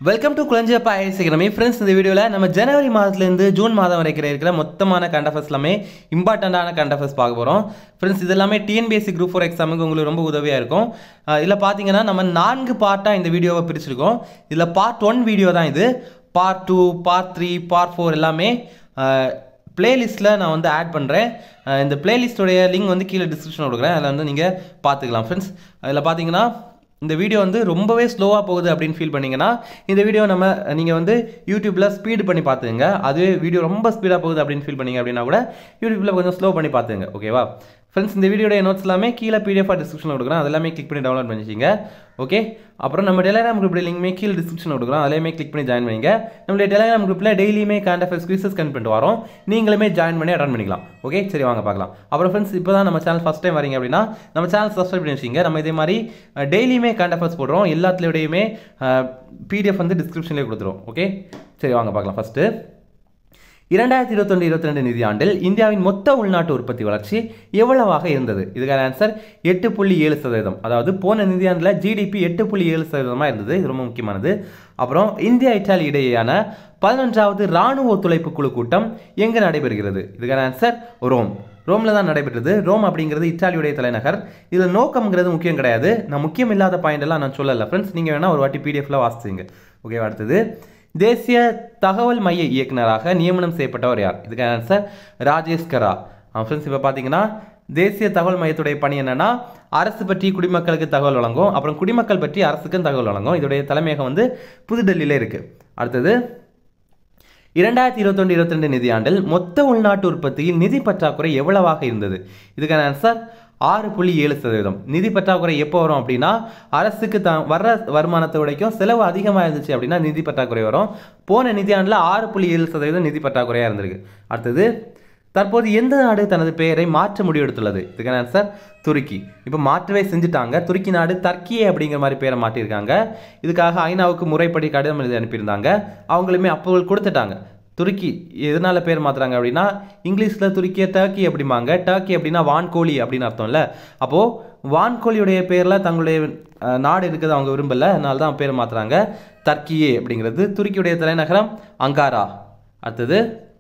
welcome to குழஞ்சப்பா ஐசிக்கிறமே friends இந்த வீடியோவில் நம்ம ஜனவரி மாதத்துலேருந்து ஜூன் மாதம் வரைக்கும் இருக்கிற மொத்தமான கண்டஃபர்ஸ் எல்லாமே இம்பார்ட்டண்ட்டான கண்டஃபர்ஸ் பார்க்க போகிறோம் ஃப்ரெண்ட்ஸ் இது எல்லாமே டிஎன்பிஎஸ்சி குரூப் ஃபோர் எக்ஸாமுக்கு உங்களுக்கு ரொம்ப உதவியாக இருக்கும் இதில் பார்த்தீங்கன்னா நம்ம நான்கு பார்ட்டாக இந்த வீடியோவை பிரிச்சிருக்கோம் இதில் பார்ட் ஒன் வீடியோ தான் இது part two part three part four எல்லாமே பிளேலிஸ்ட்டில் நான் வந்து ஆட் பண்ணுறேன் இந்த பிளேலிஸ்ட்டோடைய லிங்க் வந்து கீழே டிஸ்கிரிப்ஷன் கொடுக்குறேன் அதில் வந்து நீங்கள் பார்த்துக்கலாம் ஃப்ரெண்ட்ஸ் அதில் பார்த்தீங்கன்னா இந்த வீடியோ வந்து ரொம்பவே ஸ்லோவாக போகுது அப்படின்னு ஃபீல் பண்ணீங்கன்னா இந்த வீடியோ நம்ம நீங்கள் வந்து யூடியூப்பில் ஸ்பீடு பண்ணி பார்த்துங்க அதுவே வீடியோ ரொம்ப ஸ்பீடாக போகுது அப்படின்னு ஃபீல் பண்ணீங்க அப்படின்னா கூட யூடியூப்பில் கொஞ்சம் ஸ்லோ பண்ணி பார்த்துங்க ஓகேவா ஃப்ரெண்ட்ஸ் இந்த வீடியோடைய நோட்ஸ் எல்லாமே கீழே பிடிஎஃபாக டிஸ்கிரிப்ஷனில் கொடுக்குறேன் அதெல்லாமே கிளிக் பண்ணி டவுன்லோட் பண்ணிச்சிங்க ஓகே அப்புறம் நம்ம டெலிகிராம் குரூப் லிங்க்மே கீழே டிஸ்கிரிப்ஷனில் கொடுக்குறோம் அதிலேயுமே கிளிக் பண்ணி ஜாயின் பண்ணிங்க நம்மளுடைய டெலிகிராம் குரூப்பில் டெய்லியுமே கரண்ட் அஃபேர்ஸ் குவிசஸ் கன் பண்ணிட்டு வரோம் நீங்களுமே ஜாயின் பண்ணி அட்டன் பண்ணிக்கலாம் ஓகே சரி வாங்க பார்க்கலாம் அப்புறம் ஃப்ரெண்ட்ஸ் இப்போ தான் நம்ம சேனல் ஃபஸ்ட் டைம் வரீங்க அப்படின்னா நம்ம சேனல் சப்ஸ்கிரைப் பண்ணி வச்சிங்க நம்ம இதே மாதிரி டெய்லியுமே கரண்ட் அஃபேர்ஸ் போடுறோம் எல்லாத்துலேயுடையுமே பிடிஎஃப் வந்து டிஸ்கிரிப்ஷன்லேயே கொடுத்துரும் ஓகே சரி வாங்க பார்க்கலாம் ஃபஸ்ட்டு இரண்டாயிரத்தி இருபத்தொன்று இருபத்தி ரெண்டு நிதியாண்டில் இந்தியாவின் மொத்த உள்நாட்டு உற்பத்தி வளர்ச்சி எவ்வளவாக இருந்தது இதுக்கான ஆன்சர் எட்டு புள்ளி ஏழு சதவீதம் அதாவது போன நிதியாண்டில் ஜிடிபி எட்டு புள்ளி ஏழு சதவீதமாக இருந்தது இது ரொம்ப முக்கியமானது அப்புறம் இந்தியா இட்டாலி இடையேயான பதினொன்றாவது இராணுவ ஒத்துழைப்பு குழு கூட்டம் எங்கே நடைபெறுகிறது இதுக்கான ஆன்சர் ரோம் ரோமில் தான் நடைபெற்றது ரோம் அப்படிங்கிறது இத்தாலியுடைய தலைநகர் இதில் நோக்கம்ங்கிறது முக்கியம் கிடையாது நான் முக்கியம் இல்லாத பாயிண்ட் எல்லாம் நான் சொல்லலை ஃப்ரெண்ட்ஸ் நீங்கள் வேணால் ஒரு வாட்டி பிடிஎஃப்ல வாசிச்சுங்க ஓகேவா அடுத்தது தேசிய தகவல் மைய இயக்குநராக நியமனம் செய்யப்பட்டவர் யார் இதுக்கு ஆன்சர் ராஜேஷ் கரா ஃப்ரெண்ட்ஸ் இப்போ பார்த்தீங்கன்னா தேசிய தகவல் மையத்துடைய பணி என்னன்னா அரசு பற்றி குடிமக்களுக்கு தகவல் வழங்கும் அப்புறம் குடிமக்கள் பற்றி அரசுக்கும் தகவல் வழங்கும் இதோடைய தலைமையகம் வந்து புதுடெல்லியில இருக்கு அடுத்தது இரண்டாயிரத்தி இருபத்தொன்று இருபத்தி ரெண்டு நிதியாண்டில் மொத்த உள்நாட்டு உற்பத்தியில் நிதி பற்றாக்குறை எவ்வளவாக இருந்தது இதுக்கான ஆன்சர் ஆறு புள்ளி ஏழு சதவீதம் நிதி பற்றாக்குறை எப்போ வரும் அப்படின்னா அரசுக்கு த வர்ற வருமானத்தை உடைக்கும் செலவு அதிகமாக இருந்துச்சு அப்படின்னா நிதி பற்றாக்குறை வரும் போன நிதியாண்டில் ஆறு புள்ளி ஏழு சதவீதம் நிதி பற்றாக்குறையாக இருந்திருக்கு அடுத்தது தற்போது எந்த நாடு தனது பெயரை மாற்ற முடிவெடுத்துள்ளது இதுக்கான ஆன்சர் துருக்கி இப்போ மாற்றவே செஞ்சுட்டாங்க துருக்கி நாடு தர்க்கியே அப்படிங்கிற மாதிரி பேரை மாட்டியிருக்காங்க இதுக்காக ஐநாவுக்கு முறைப்படி கடிதம் எழுதி அனுப்பியிருந்தாங்க அவங்களுமே அப்ரூவல் கொடுத்துட்டாங்க துருக்கி எதனால பேர் மாத்துறாங்க அப்படின்னா இங்கிலீஷில் துருக்கியை டர்க்கி அப்படிம்பாங்க டர்க்கி அப்படின்னா வான்கோழி அப்படின்னு அர்த்தம்ல அப்போது வான்கோழியுடைய பேரில் தங்களுடைய நாடு இருக்கிறது அவங்க விரும்பல அதனால தான் பேர் மாத்துறாங்க தர்க்கியே அப்படிங்கிறது துருக்கியுடைய தலைநகரம் அங்காரா அடுத்தது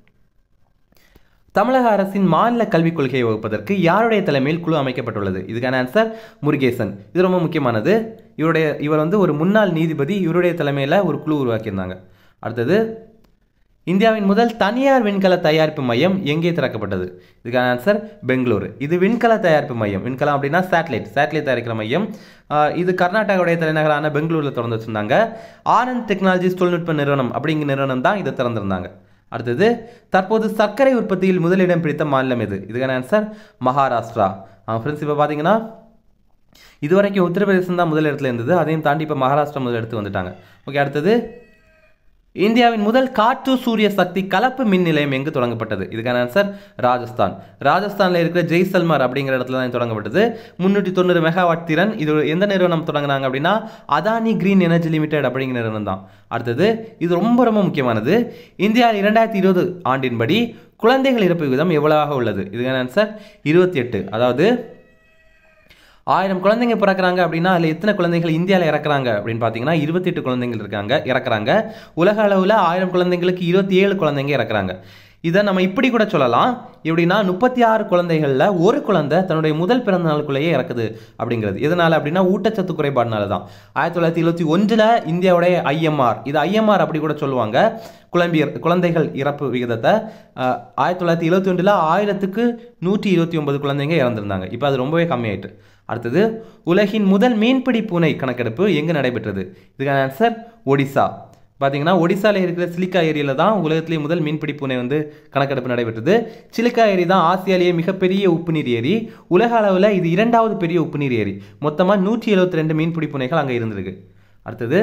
தமிழக அரசின் மாநில கல்விக் கொள்கையை வகுப்பதற்கு யாருடைய தலைமையில் குழு அமைக்கப்பட்டுள்ளது இதுக்கான ஆன்சர் முருகேசன் இது ரொம்ப முக்கியமானது இவருடைய இவர் வந்து ஒரு முன்னாள் நீதிபதி இவருடைய தலைமையில் ஒரு குழு உருவாக்கியிருந்தாங்க அடுத்தது இந்தியாவின் முதல் தனியார் விண்கல தயாரிப்பு மையம் எங்கே திறக்கப்பட்டது இதுக்கான ஆன்சர் பெங்களூரு இது விண்கல தயாரிப்பு மையம் விண்கலம் அப்படின்னா சேட்டலைட் சேட்டலைட் தயாரிக்கிற மையம் இது கர்நாடகாவுடைய தலைநகரான பெங்களூரில் திறந்து வச்சிருந்தாங்க ஆனந்த் டெக்னாலஜிஸ் தொழில்நுட்ப நிறுவனம் அப்படிங்கிற நிறுவனம் தான் இதை திறந்திருந்தாங்க அடுத்தது தற்போது சர்க்கரை உற்பத்தியில் முதலிடம் பிடித்த மாநிலம் எது இதுக்கான ஆன்சர் மகாராஷ்டிரா ஃப்ரெண்ட்ஸ் இப்போ பார்த்தீங்கன்னா இது வரைக்கும் உத்தரப்பிரதேசம் தான் முதல் இடத்துல இருந்தது அதையும் தாண்டி இப்போ மகாராஷ்டிரா முதல் எடுத்து வந்துட்டாங்க ஓகே அடுத்தது இந்தியாவின் முதல் காற்று சூரிய சக்தி கலப்பு மின் நிலையம் எங்கு தொடங்கப்பட்டது இதுக்கான ஆன்சர் ராஜஸ்தான் ராஜஸ்தானில் இருக்கிற ஜெய்சல்மர் அப்படிங்கிற இடத்துல தான் தொடங்கப்பட்டது முன்னூற்றி தொண்ணூறு மெகாவாட் திறன் இது எந்த நிறுவனம் தொடங்கினாங்க அப்படின்னா அதானி கிரீன் எனர்ஜி லிமிடெட் அப்படிங்கிற நிறுவனம் தான் அடுத்தது இது ரொம்ப ரொம்ப முக்கியமானது இந்தியாவில் இரண்டாயிரத்தி இருபது ஆண்டின்படி குழந்தைகள் இறப்பு விகிதம் எவ்வளவாக உள்ளது இதுக்கான ஆன்சர் இருபத்தி எட்டு அதாவது ஆயிரம் குழந்தைங்க பிறக்கிறாங்க அப்படின்னா அதில் எத்தனை குழந்தைகள் இந்தியாவில் இறக்குறாங்க அப்படின்னு பார்த்தீங்கன்னா இருபத்தெட்டு குழந்தைகள் இருக்காங்க இறக்குறாங்க உலக அளவில் ஆயிரம் குழந்தைங்களுக்கு இருபத்தி ஏழு குழந்தைங்க இறக்குறாங்க இதை நம்ம இப்படி கூட சொல்லலாம் எப்படின்னா முப்பத்தி ஆறு குழந்தைகளில் ஒரு குழந்தை தன்னுடைய முதல் பிறந்த நாளுக்குள்ளேயே இறக்குது அப்படிங்கிறது எதனால அப்படின்னா ஊட்டச்சத்து குறைபாடுனால தான் ஆயிரத்தி தொள்ளாயிரத்தி இருபத்தி ஒன்றில் இந்தியாவுடைய ஐஎம்ஆர் இது ஐஎம்ஆர் அப்படி கூட சொல்லுவாங்க குழம்பியர் குழந்தைகள் இறப்பு விகிதத்தை ஆயிரத்தி தொள்ளாயிரத்தி இருபத்தி ஒன்றில் ஆயிரத்துக்கு நூற்றி இருபத்தி ஒன்பது குழந்தைங்க இறந்துருந்தாங்க இப்போ அது ரொம்பவே கம்மியாயிட்டு அடுத்தது உலகின் முதல் மீன்பிடி பூனை கணக்கெடுப்பு எங்கே நடைபெற்றது இதுக்கான ஆன்சர் ஒடிசா பார்த்தீங்கன்னா ஒடிசாவில் இருக்கிற சிலிக்கா ஏரியில் தான் உலகத்திலேயே முதல் மீன்பிடி பூனை வந்து கணக்கெடுப்பு நடைபெற்றது சிலிக்கா ஏரி தான் ஆசியாலேயே மிகப்பெரிய உப்புநீர் ஏரி உலக அளவில் இது இரண்டாவது பெரிய உப்புநீர் ஏரி மொத்தமாக நூற்றி எழுபத்தி ரெண்டு மீன்பிடி பூனைகள் அங்கே இருந்திருக்கு அடுத்தது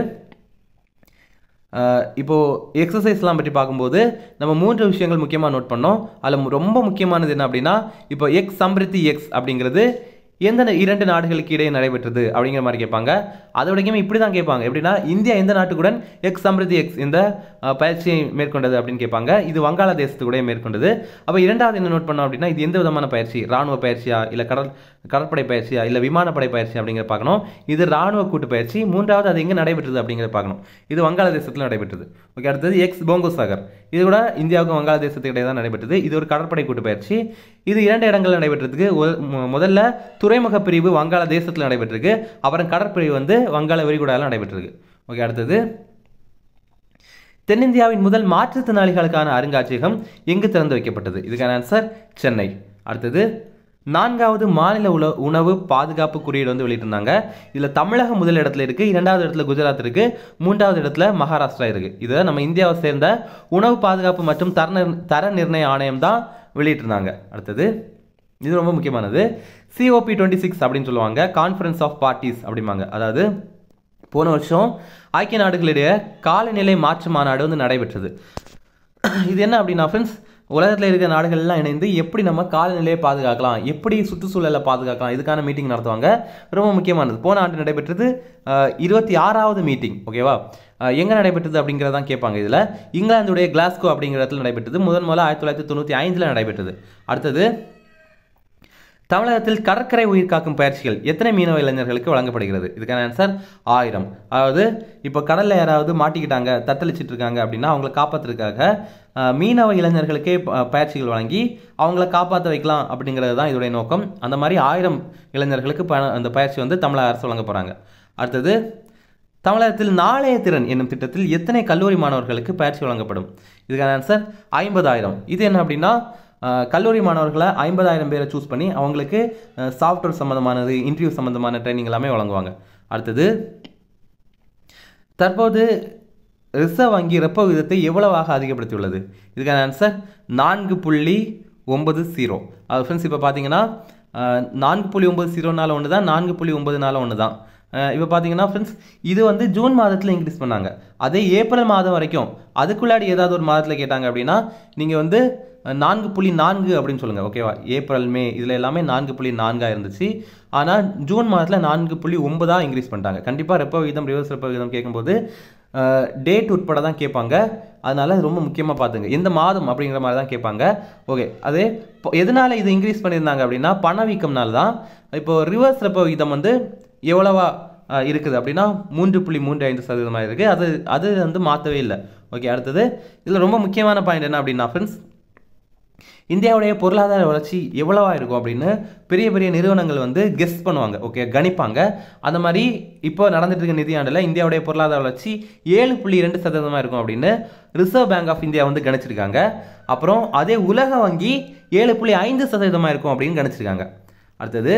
இப்போது எக்ஸசைஸ்லாம் பற்றி பார்க்கும்போது நம்ம மூன்று விஷயங்கள் முக்கியமாக நோட் பண்ணோம் அதில் ரொம்ப முக்கியமானது என்ன அப்படின்னா இப்போ எக்ஸ் சம்பிருத்தி எக்ஸ் அப்படிங்கிறது எந்த இரண்டு நாடுகளுக்கு இடையே நடைபெற்றது அப்படிங்கிற மாதிரி கேட்பாங்க அதோடையுமே இப்படி தான் கேட்பாங்க எப்படின்னா இந்தியா எந்த நாட்டுக்குடன் எக்ஸ் சம்பிருத்தி எக்ஸ் இந்த பயிற்சியை மேற்கொண்டது அப்படின்னு கேட்பாங்க இது வங்காளதேசத்துக்கூட மேற்கொண்டது அப்போ இரண்டாவது என்ன நோட் பண்ணோம் அப்படின்னா இது எந்த விதமான பயிற்சி ராணுவ பயிற்சியா இல்லை கடல் கடற்படை பயிற்சியா இல்லை விமானப்படை பயிற்சி அப்படிங்கிறத பார்க்கணும் இது ராணுவ கூட்டு பயிற்சி மூன்றாவது அது எங்கே நடைபெற்றது அப்படிங்கிறத பார்க்கணும் இது வங்காளதேசத்தில் நடைபெற்றது ஓகே அடுத்தது எக்ஸ் போங்கோ சாகர் இது கூட இந்தியாவுக்கும் வங்காளதேசத்துக்கு இடையே தான் நடைபெற்றது இது ஒரு கடற்படை கூட்டு பயிற்சி இது இரண்டு இடங்கள் நடைபெற்றதுக்கு ஒ- மு- முதல்ல துறைமுக பிரிவு வங்காளதேசத்தில் நடைபெற்றிருக்கு அப்புறம் கடற்பிரிவு வந்து வங்காள விரிகுடாவில் நடைபெற்றிருக்கு ஓகே அடுத்தது தென்னிந்தியாவின் முதல் மாற்றுத்திறனாளிகளுக்கான அருங்காட்சியகம் எங்கு திறந்து வைக்கப்பட்டது இதுக்கான ஆன்சர் சென்னை அடுத்தது நான்காவது மாநில உல உணவு பாதுகாப்பு குறியீடு வந்து வெளியிட்டிருந்தாங்க இதில் தமிழகம் முதல் இடத்துல இருக்கு இரண்டாவது இடத்துல குஜராத் இருக்கு மூன்றாவது இடத்துல மகாராஷ்டிரா இருக்கு இதை நம்ம இந்தியாவை சேர்ந்த உணவு பாதுகாப்பு மற்றும் தர நிர்- தர நிர்ணய ஆணையம் தான் வெளியிட்டிருந்தாங்க அடுத்தது இது ரொம்ப முக்கியமானது சிஓபி டுவெண்ட்டி சிக்ஸ் அப்படின்னு சொல்லுவாங்க கான்ஃபரன்ஸ் ஆஃப் பார்ட்டிஸ் அப்படிம்பாங்க அதாவது போன வருஷம் ஐக்கிய நாடுகளிடையே காலநிலை மாற்று மாநாடு வந்து நடைபெற்றது இது என்ன அப்படின்னா ஃப்ரெண்ட்ஸ் உலகத்தில் இருக்கிற நாடுகள் எல்லாம் இணைந்து எப்படி நம்ம காலநிலையை பாதுகாக்கலாம் எப்படி சுற்றுச்சூழலை பாதுகாக்கலாம் இதுக்கான மீட்டிங் நடத்துவாங்க ரொம்ப முக்கியமானது போன ஆண்டு நடைபெற்றது இருபத்தி ஆறாவது மீட்டிங் ஓகேவா எங்கே நடைபெற்றது அப்படிங்கிறதான் கேட்பாங்க இதில் இங்கிலாந்துடைய கிளாஸ்கோ அப்படிங்கிற இடத்துல நடைபெற்றது முதன் முதல்ல ஆயிரத்தி தொள்ளாயிரத்தி தொண்ணூற்றி ஐந்தில் நடைபெற்றது அடுத்தது தமிழகத்தில் கடற்கரை உயிர் காக்கும் பயிற்சிகள் எத்தனை மீனவ இளைஞர்களுக்கு வழங்கப்படுகிறது இதுக்கான ஆன்சர் ஆயிரம் அதாவது இப்போ கடல்ல யாராவது மாட்டிக்கிட்டாங்க தத்தளிச்சிட்டு இருக்காங்க அப்படின்னா அவங்கள காப்பாத்துறதுக்காக அஹ், மீனவ இளைஞர்களுக்கே ப- பயிற்சிகள் வழங்கி அவங்கள காப்பாற்ற வைக்கலாம் அப்படிங்கிறது தான் இதோடைய நோக்கம் அந்த மாதிரி ஆயிரம் இளைஞர்களுக்கு ப- அந்த பயிற்சி வந்து தமிழக அரசு வழங்க போறாங்க அடுத்தது தமிழகத்தில் நாளைய திறன் என்னும் திட்டத்தில் எத்தனை கல்லூரி மாணவர்களுக்கு பயிற்சி வழங்கப்படும் இதுக்கான ஆன்சர் ஐம்பதாயிரம் இது என்ன அப்படின்னா அஹ், கல்லூரி மாணவர்களை ஐம்பதாயிரம் பேரை சூஸ் பண்ணி அவங்களுக்கு சாஃப்ட்வேர் சம்மந்தமானது இன்டர்வியூ சம்மந்தமான ட்ரைனிங் எல்லாமே வழங்குவாங்க அடுத்தது தற்போது ரிசர்வ் வங்கி ரெப்போ விகிதத்தை எவ்வளவாக அதிகப்படுத்தியுள்ளது இதுக்கான ஆன்சர் நான்கு புள்ளி ஒன்பது ஜீரோ அது ஃப்ரெண்ட்ஸ் இப்போ பார்த்தீங்கன்னா அஹ், நான்கு புள்ளி ஒன்பது ஜீரோனால ஒன்று தான் நான்கு புள்ளி ஒன்பதுனால ஒன்று தான் இப்போ பார்த்தீங்கன்னா ஃப்ரெண்ட்ஸ் இது வந்து ஜூன் மாதத்தில் இன்க்ரீஸ் பண்ணாங்க அதே ஏப்ரல் மாதம் வரைக்கும் அதுக்குள்ளாடி ஏதாவது ஒரு மாதத்தில் கேட்டாங்க அப்படின்னா நீங்கள் வந்து அஹ், நான்கு புள்ளி நான்கு அப்படின்னு சொல்லுங்கள் ஓகேவா ஏப்ரல் மே இதில் எல்லாமே நான்கு புள்ளி நான்காக இருந்துச்சு ஆனால் ஜூன் மாதத்தில் நான்கு புள்ளி ஒன்பதாக இன்க்ரீஸ் பண்ணிட்டாங்க கண்டிப்பாக ரெப்போ விகிதம் ரிவர்ஸ் ரெப்போ விகிதம் கேட்கும்போது டேட் உட்பட தான் கேட்பாங்க அதனால ரொம்ப முக்கியமாக பார்த்துங்க எந்த மாதம் அப்படிங்கிற மாதிரி தான் கேட்பாங்க ஓகே அது இப்போ எதனால இது இன்க்ரீஸ் பண்ணியிருந்தாங்க அப்படின்னா பணவீக்கம்னால தான் இப்போ ரிவர்ஸ் ரெப்போ விகிதம் வந்து எவ்வளவா அஹ், இருக்குது அப்படின்னா மூன்று புள்ளி மூன்று ஐந்து சதவீதமாக இருக்குது அது அது வந்து மாற்றவே இல்லை ஓகே அடுத்தது இதில் ரொம்ப முக்கியமான பாயிண்ட் என்ன அப்படின்னா ஃப்ரெண்ட்ஸ் இந்தியாவுடைய பொருளாதார வளர்ச்சி எவ்வளவா இருக்கும் அப்படின்னு பெரிய பெரிய நிறுவனங்கள் வந்து கெஸ் பண்ணுவாங்க ஓகே கணிப்பாங்க அந்த மாதிரி இப்போ நடந்துட்டு இருக்க நிதியாண்டில் இந்தியாவுடைய பொருளாதார வளர்ச்சி ஏழு புள்ளி இரண்டு சதவீதமாக இருக்கும் அப்படின்னு ரிசர்வ் பேங்க் ஆஃப் இந்தியா வந்து கணிச்சிருக்காங்க அப்புறம் அதே உலக வங்கி ஏழு புள்ளி ஐந்து சதவீதமாக இருக்கும் அப்படின்னு கணிச்சிருக்காங்க அடுத்தது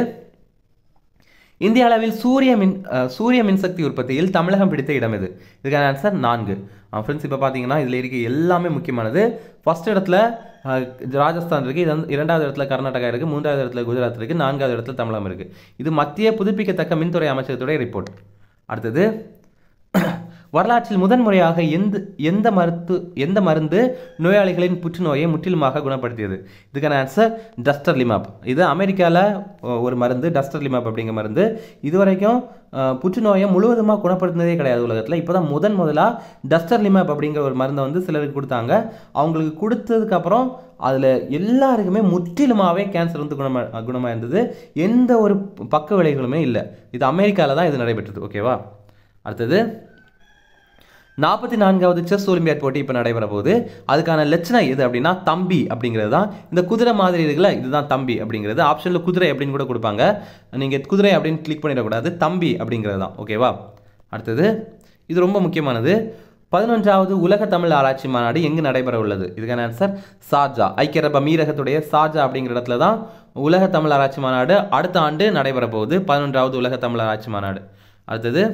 இந்திய அளவில் சூரிய மின் அஹ், சூரிய மின்சக்தி உற்பத்தியில் தமிழகம் பிடித்த இடம் எது இதுக்கான ஆன்சர் நான்கு ஃப்ரெண்ட்ஸ் இப்போ பார்த்தீங்கன்னா இதில் இருக்க எல்லாமே முக்கியமானது ஃபர்ஸ்ட் இடத்துல அஹ், ராஜஸ்தான் இருக்குது இது வந்து இரண்டாவது இடத்துல கர்நாடகா இருக்குது மூன்றாவது இடத்துல குஜராத் இருக்குது நான்காவது இடத்துல தமிழகம் இருக்குது இது மத்திய புதுப்பிக்கத்தக்க மின்துறை அமைச்சகத்துடைய ரிப்போர்ட் அடுத்தது வரலாற்றில் முதன்முறையாக எந்த எந்த மருத்து எந்த மருந்து நோயாளிகளின் புற்றுநோயை முற்றிலுமாக குணப்படுத்தியது இதுக்கான ஆன்சர் டஸ்டர் லிமாப் இது அமெரிக்காவில் ஒரு மருந்து டஸ்டர் லிமாப் அப்படிங்கிற மருந்து இதுவரைக்கும் அஹ், புற்றுநோயை முழுவதுமாக குணப்படுத்தினதே கிடையாது உலகத்தில் இப்போ தான் முதன் முதலாக டஸ்டர் லிமாப் அப்படிங்கிற ஒரு மருந்தை வந்து சிலருக்கு கொடுத்தாங்க அவங்களுக்கு கொடுத்ததுக்கப்புறம் அதில் எல்லாருக்குமே முற்றிலுமாகவே கேன்சர் வந்து குணமாக குணமாக இருந்தது எந்த ஒரு பக்க விளைவுகளுமே இல்லை இது அமெரிக்காவில் தான் இது நடைபெற்றது ஓகேவா அடுத்தது நாற்பத்தி நான்காவது செஸ் ஒலிம்பியாட் போட்டி இப்போ நடைபெற போகுது அதுக்கான லட்சணம் எது அப்படின்னா தம்பி அப்படிங்கிறது தான் இந்த குதிரை மாதிரி இருக்குல்ல இதுதான் தம்பி அப்படிங்கிறது ஆப்ஷனில் குதிரை அப்படின்னு கூட கொடுப்பாங்க நீங்கள் குதிரை அப்படின்னு கிளிக் பண்ணிடக்கூடாது தம்பி அப்படிங்கிறது தான் ஓகேவா அடுத்தது இது ரொம்ப முக்கியமானது பதினொன்றாவது உலக தமிழ் ஆராய்ச்சி மாநாடு எங்கு நடைபெற உள்ளது இதுக்கான ஆன்சர் சார்ஜா ஐக்கிய அரபு அமீரகத்துடைய சார்ஜா அப்படிங்கிற இடத்துல தான் உலக தமிழ் ஆராய்ச்சி மாநாடு அடுத்த ஆண்டு நடைபெற போகுது பதினொன்றாவது உலக தமிழ் ஆராய்ச்சி மாநாடு அடுத்தது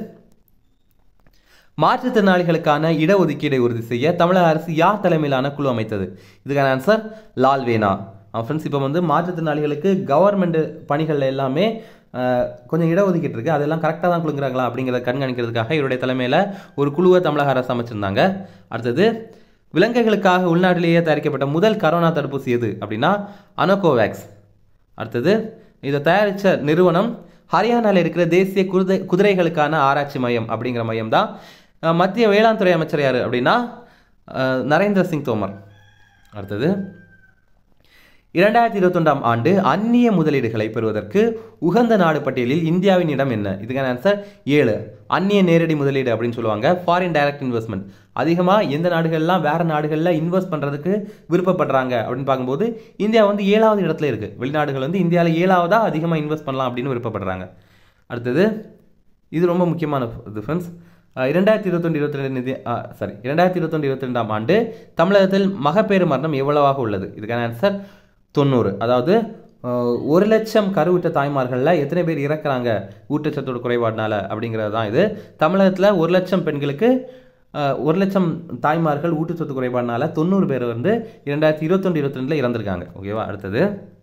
மாற்றுத்திறனாளிகளுக்கான இடஒதுக்கீடை உறுதி செய்ய தமிழக அரசு யார் தலைமையிலான குழு அமைத்தது இதுக்கான ஆன்சர் லால்வேனா ஃப்ரெண்ட்ஸ் இப்போ வந்து மாற்றுத்திறனாளிகளுக்கு கவர்மெண்ட் பணிகள் எல்லாமே அஹ், கொஞ்சம் இடஒதுக்கீடு இருக்குது அதெல்லாம் கரெக்டாக தான் கொடுக்குறாங்களா அப்படிங்கிறத கண்காணிக்கிறதுக்காக இவருடைய தலைமையில் ஒரு குழுவை தமிழக அரசு அமைச்சிருந்தாங்க அடுத்தது விலங்குகளுக்காக உள்நாட்டிலேயே தயாரிக்கப்பட்ட முதல் கரோனா தடுப்பூசி எது அப்படின்னா அனோகோவேக்ஸ் அடுத்தது இதை தயாரித்த நிறுவனம் ஹரியானாவில் இருக்கிற தேசிய குதிரை குதிரைகளுக்கான ஆராய்ச்சி மையம் அப்படிங்கிற மையம் தான் அஹ், மத்திய வேளாண் துறை அமைச்சர் யார் அப்படின்னா அஹ், நரேந்திர சிங் தோமர் அடுத்தது இரண்டாயிரத்தி இருபத்தொன்றாம் ஆண்டு அந்நிய முதலீடுகளை பெறுவதற்கு உகந்த நாடு பட்டியலில் இந்தியாவின் இடம் என்ன இதுக்கான ஆன்சர் ஏழு அந்நிய நேரடி முதலீடு அப்படின்னு சொல்லுவாங்க ஃபாரின் டைரக்ட் இன்வெஸ்ட்மெண்ட் அதிகமாக எந்த நாடுகள்லாம் வேற நாடுகளில் இன்வெஸ்ட் பண்ணுறதுக்கு விருப்பப்படுறாங்க அப்படின்னு பார்க்கும்போது இந்தியா வந்து ஏழாவது இடத்துல இருக்குது வெளிநாடுகள் வந்து இந்தியாவில் ஏழாவதாக அதிகமாக இன்வெஸ்ட் பண்ணலாம் அப்படின்னு விருப்பப்படுறாங்க அடுத்தது இது ரொம்ப முக்கியமான இது ஃப்ரெண்ட்ஸ் இரண்டாயிரத்தி இருபத்தொன்று இருபத்தி ரெண்டு நிதி சாரி இரண்டாயிரத்தி இருபத்தொன்று இருபத்தி ரெண்டாம் ஆண்டு தமிழகத்தில் மகப்பேறு மரணம் எவ்வளவாக உள்ளது இதுக்கான ஆன்சர் தொண்ணூறு அதாவது அஹ், ஒரு லட்சம் கருவுற்ற தாய்மார்களில் எத்தனை பேர் இறக்குறாங்க ஊட்டச்சத்தோட குறைபாடுனால அப்படிங்கிறது தான் இது தமிழகத்தில் ஒரு லட்சம் பெண்களுக்கு அஹ், ஒரு லட்சம் தாய்மார்கள் ஊட்டச்சத்து குறைபாடுனால தொண்ணூறு பேர் வந்து இரண்டாயிரத்தி இருபத்தொன்று இருபத்தி ரெண்டில் இறந்துருக்காங்க ஓகேவா அடுத்தது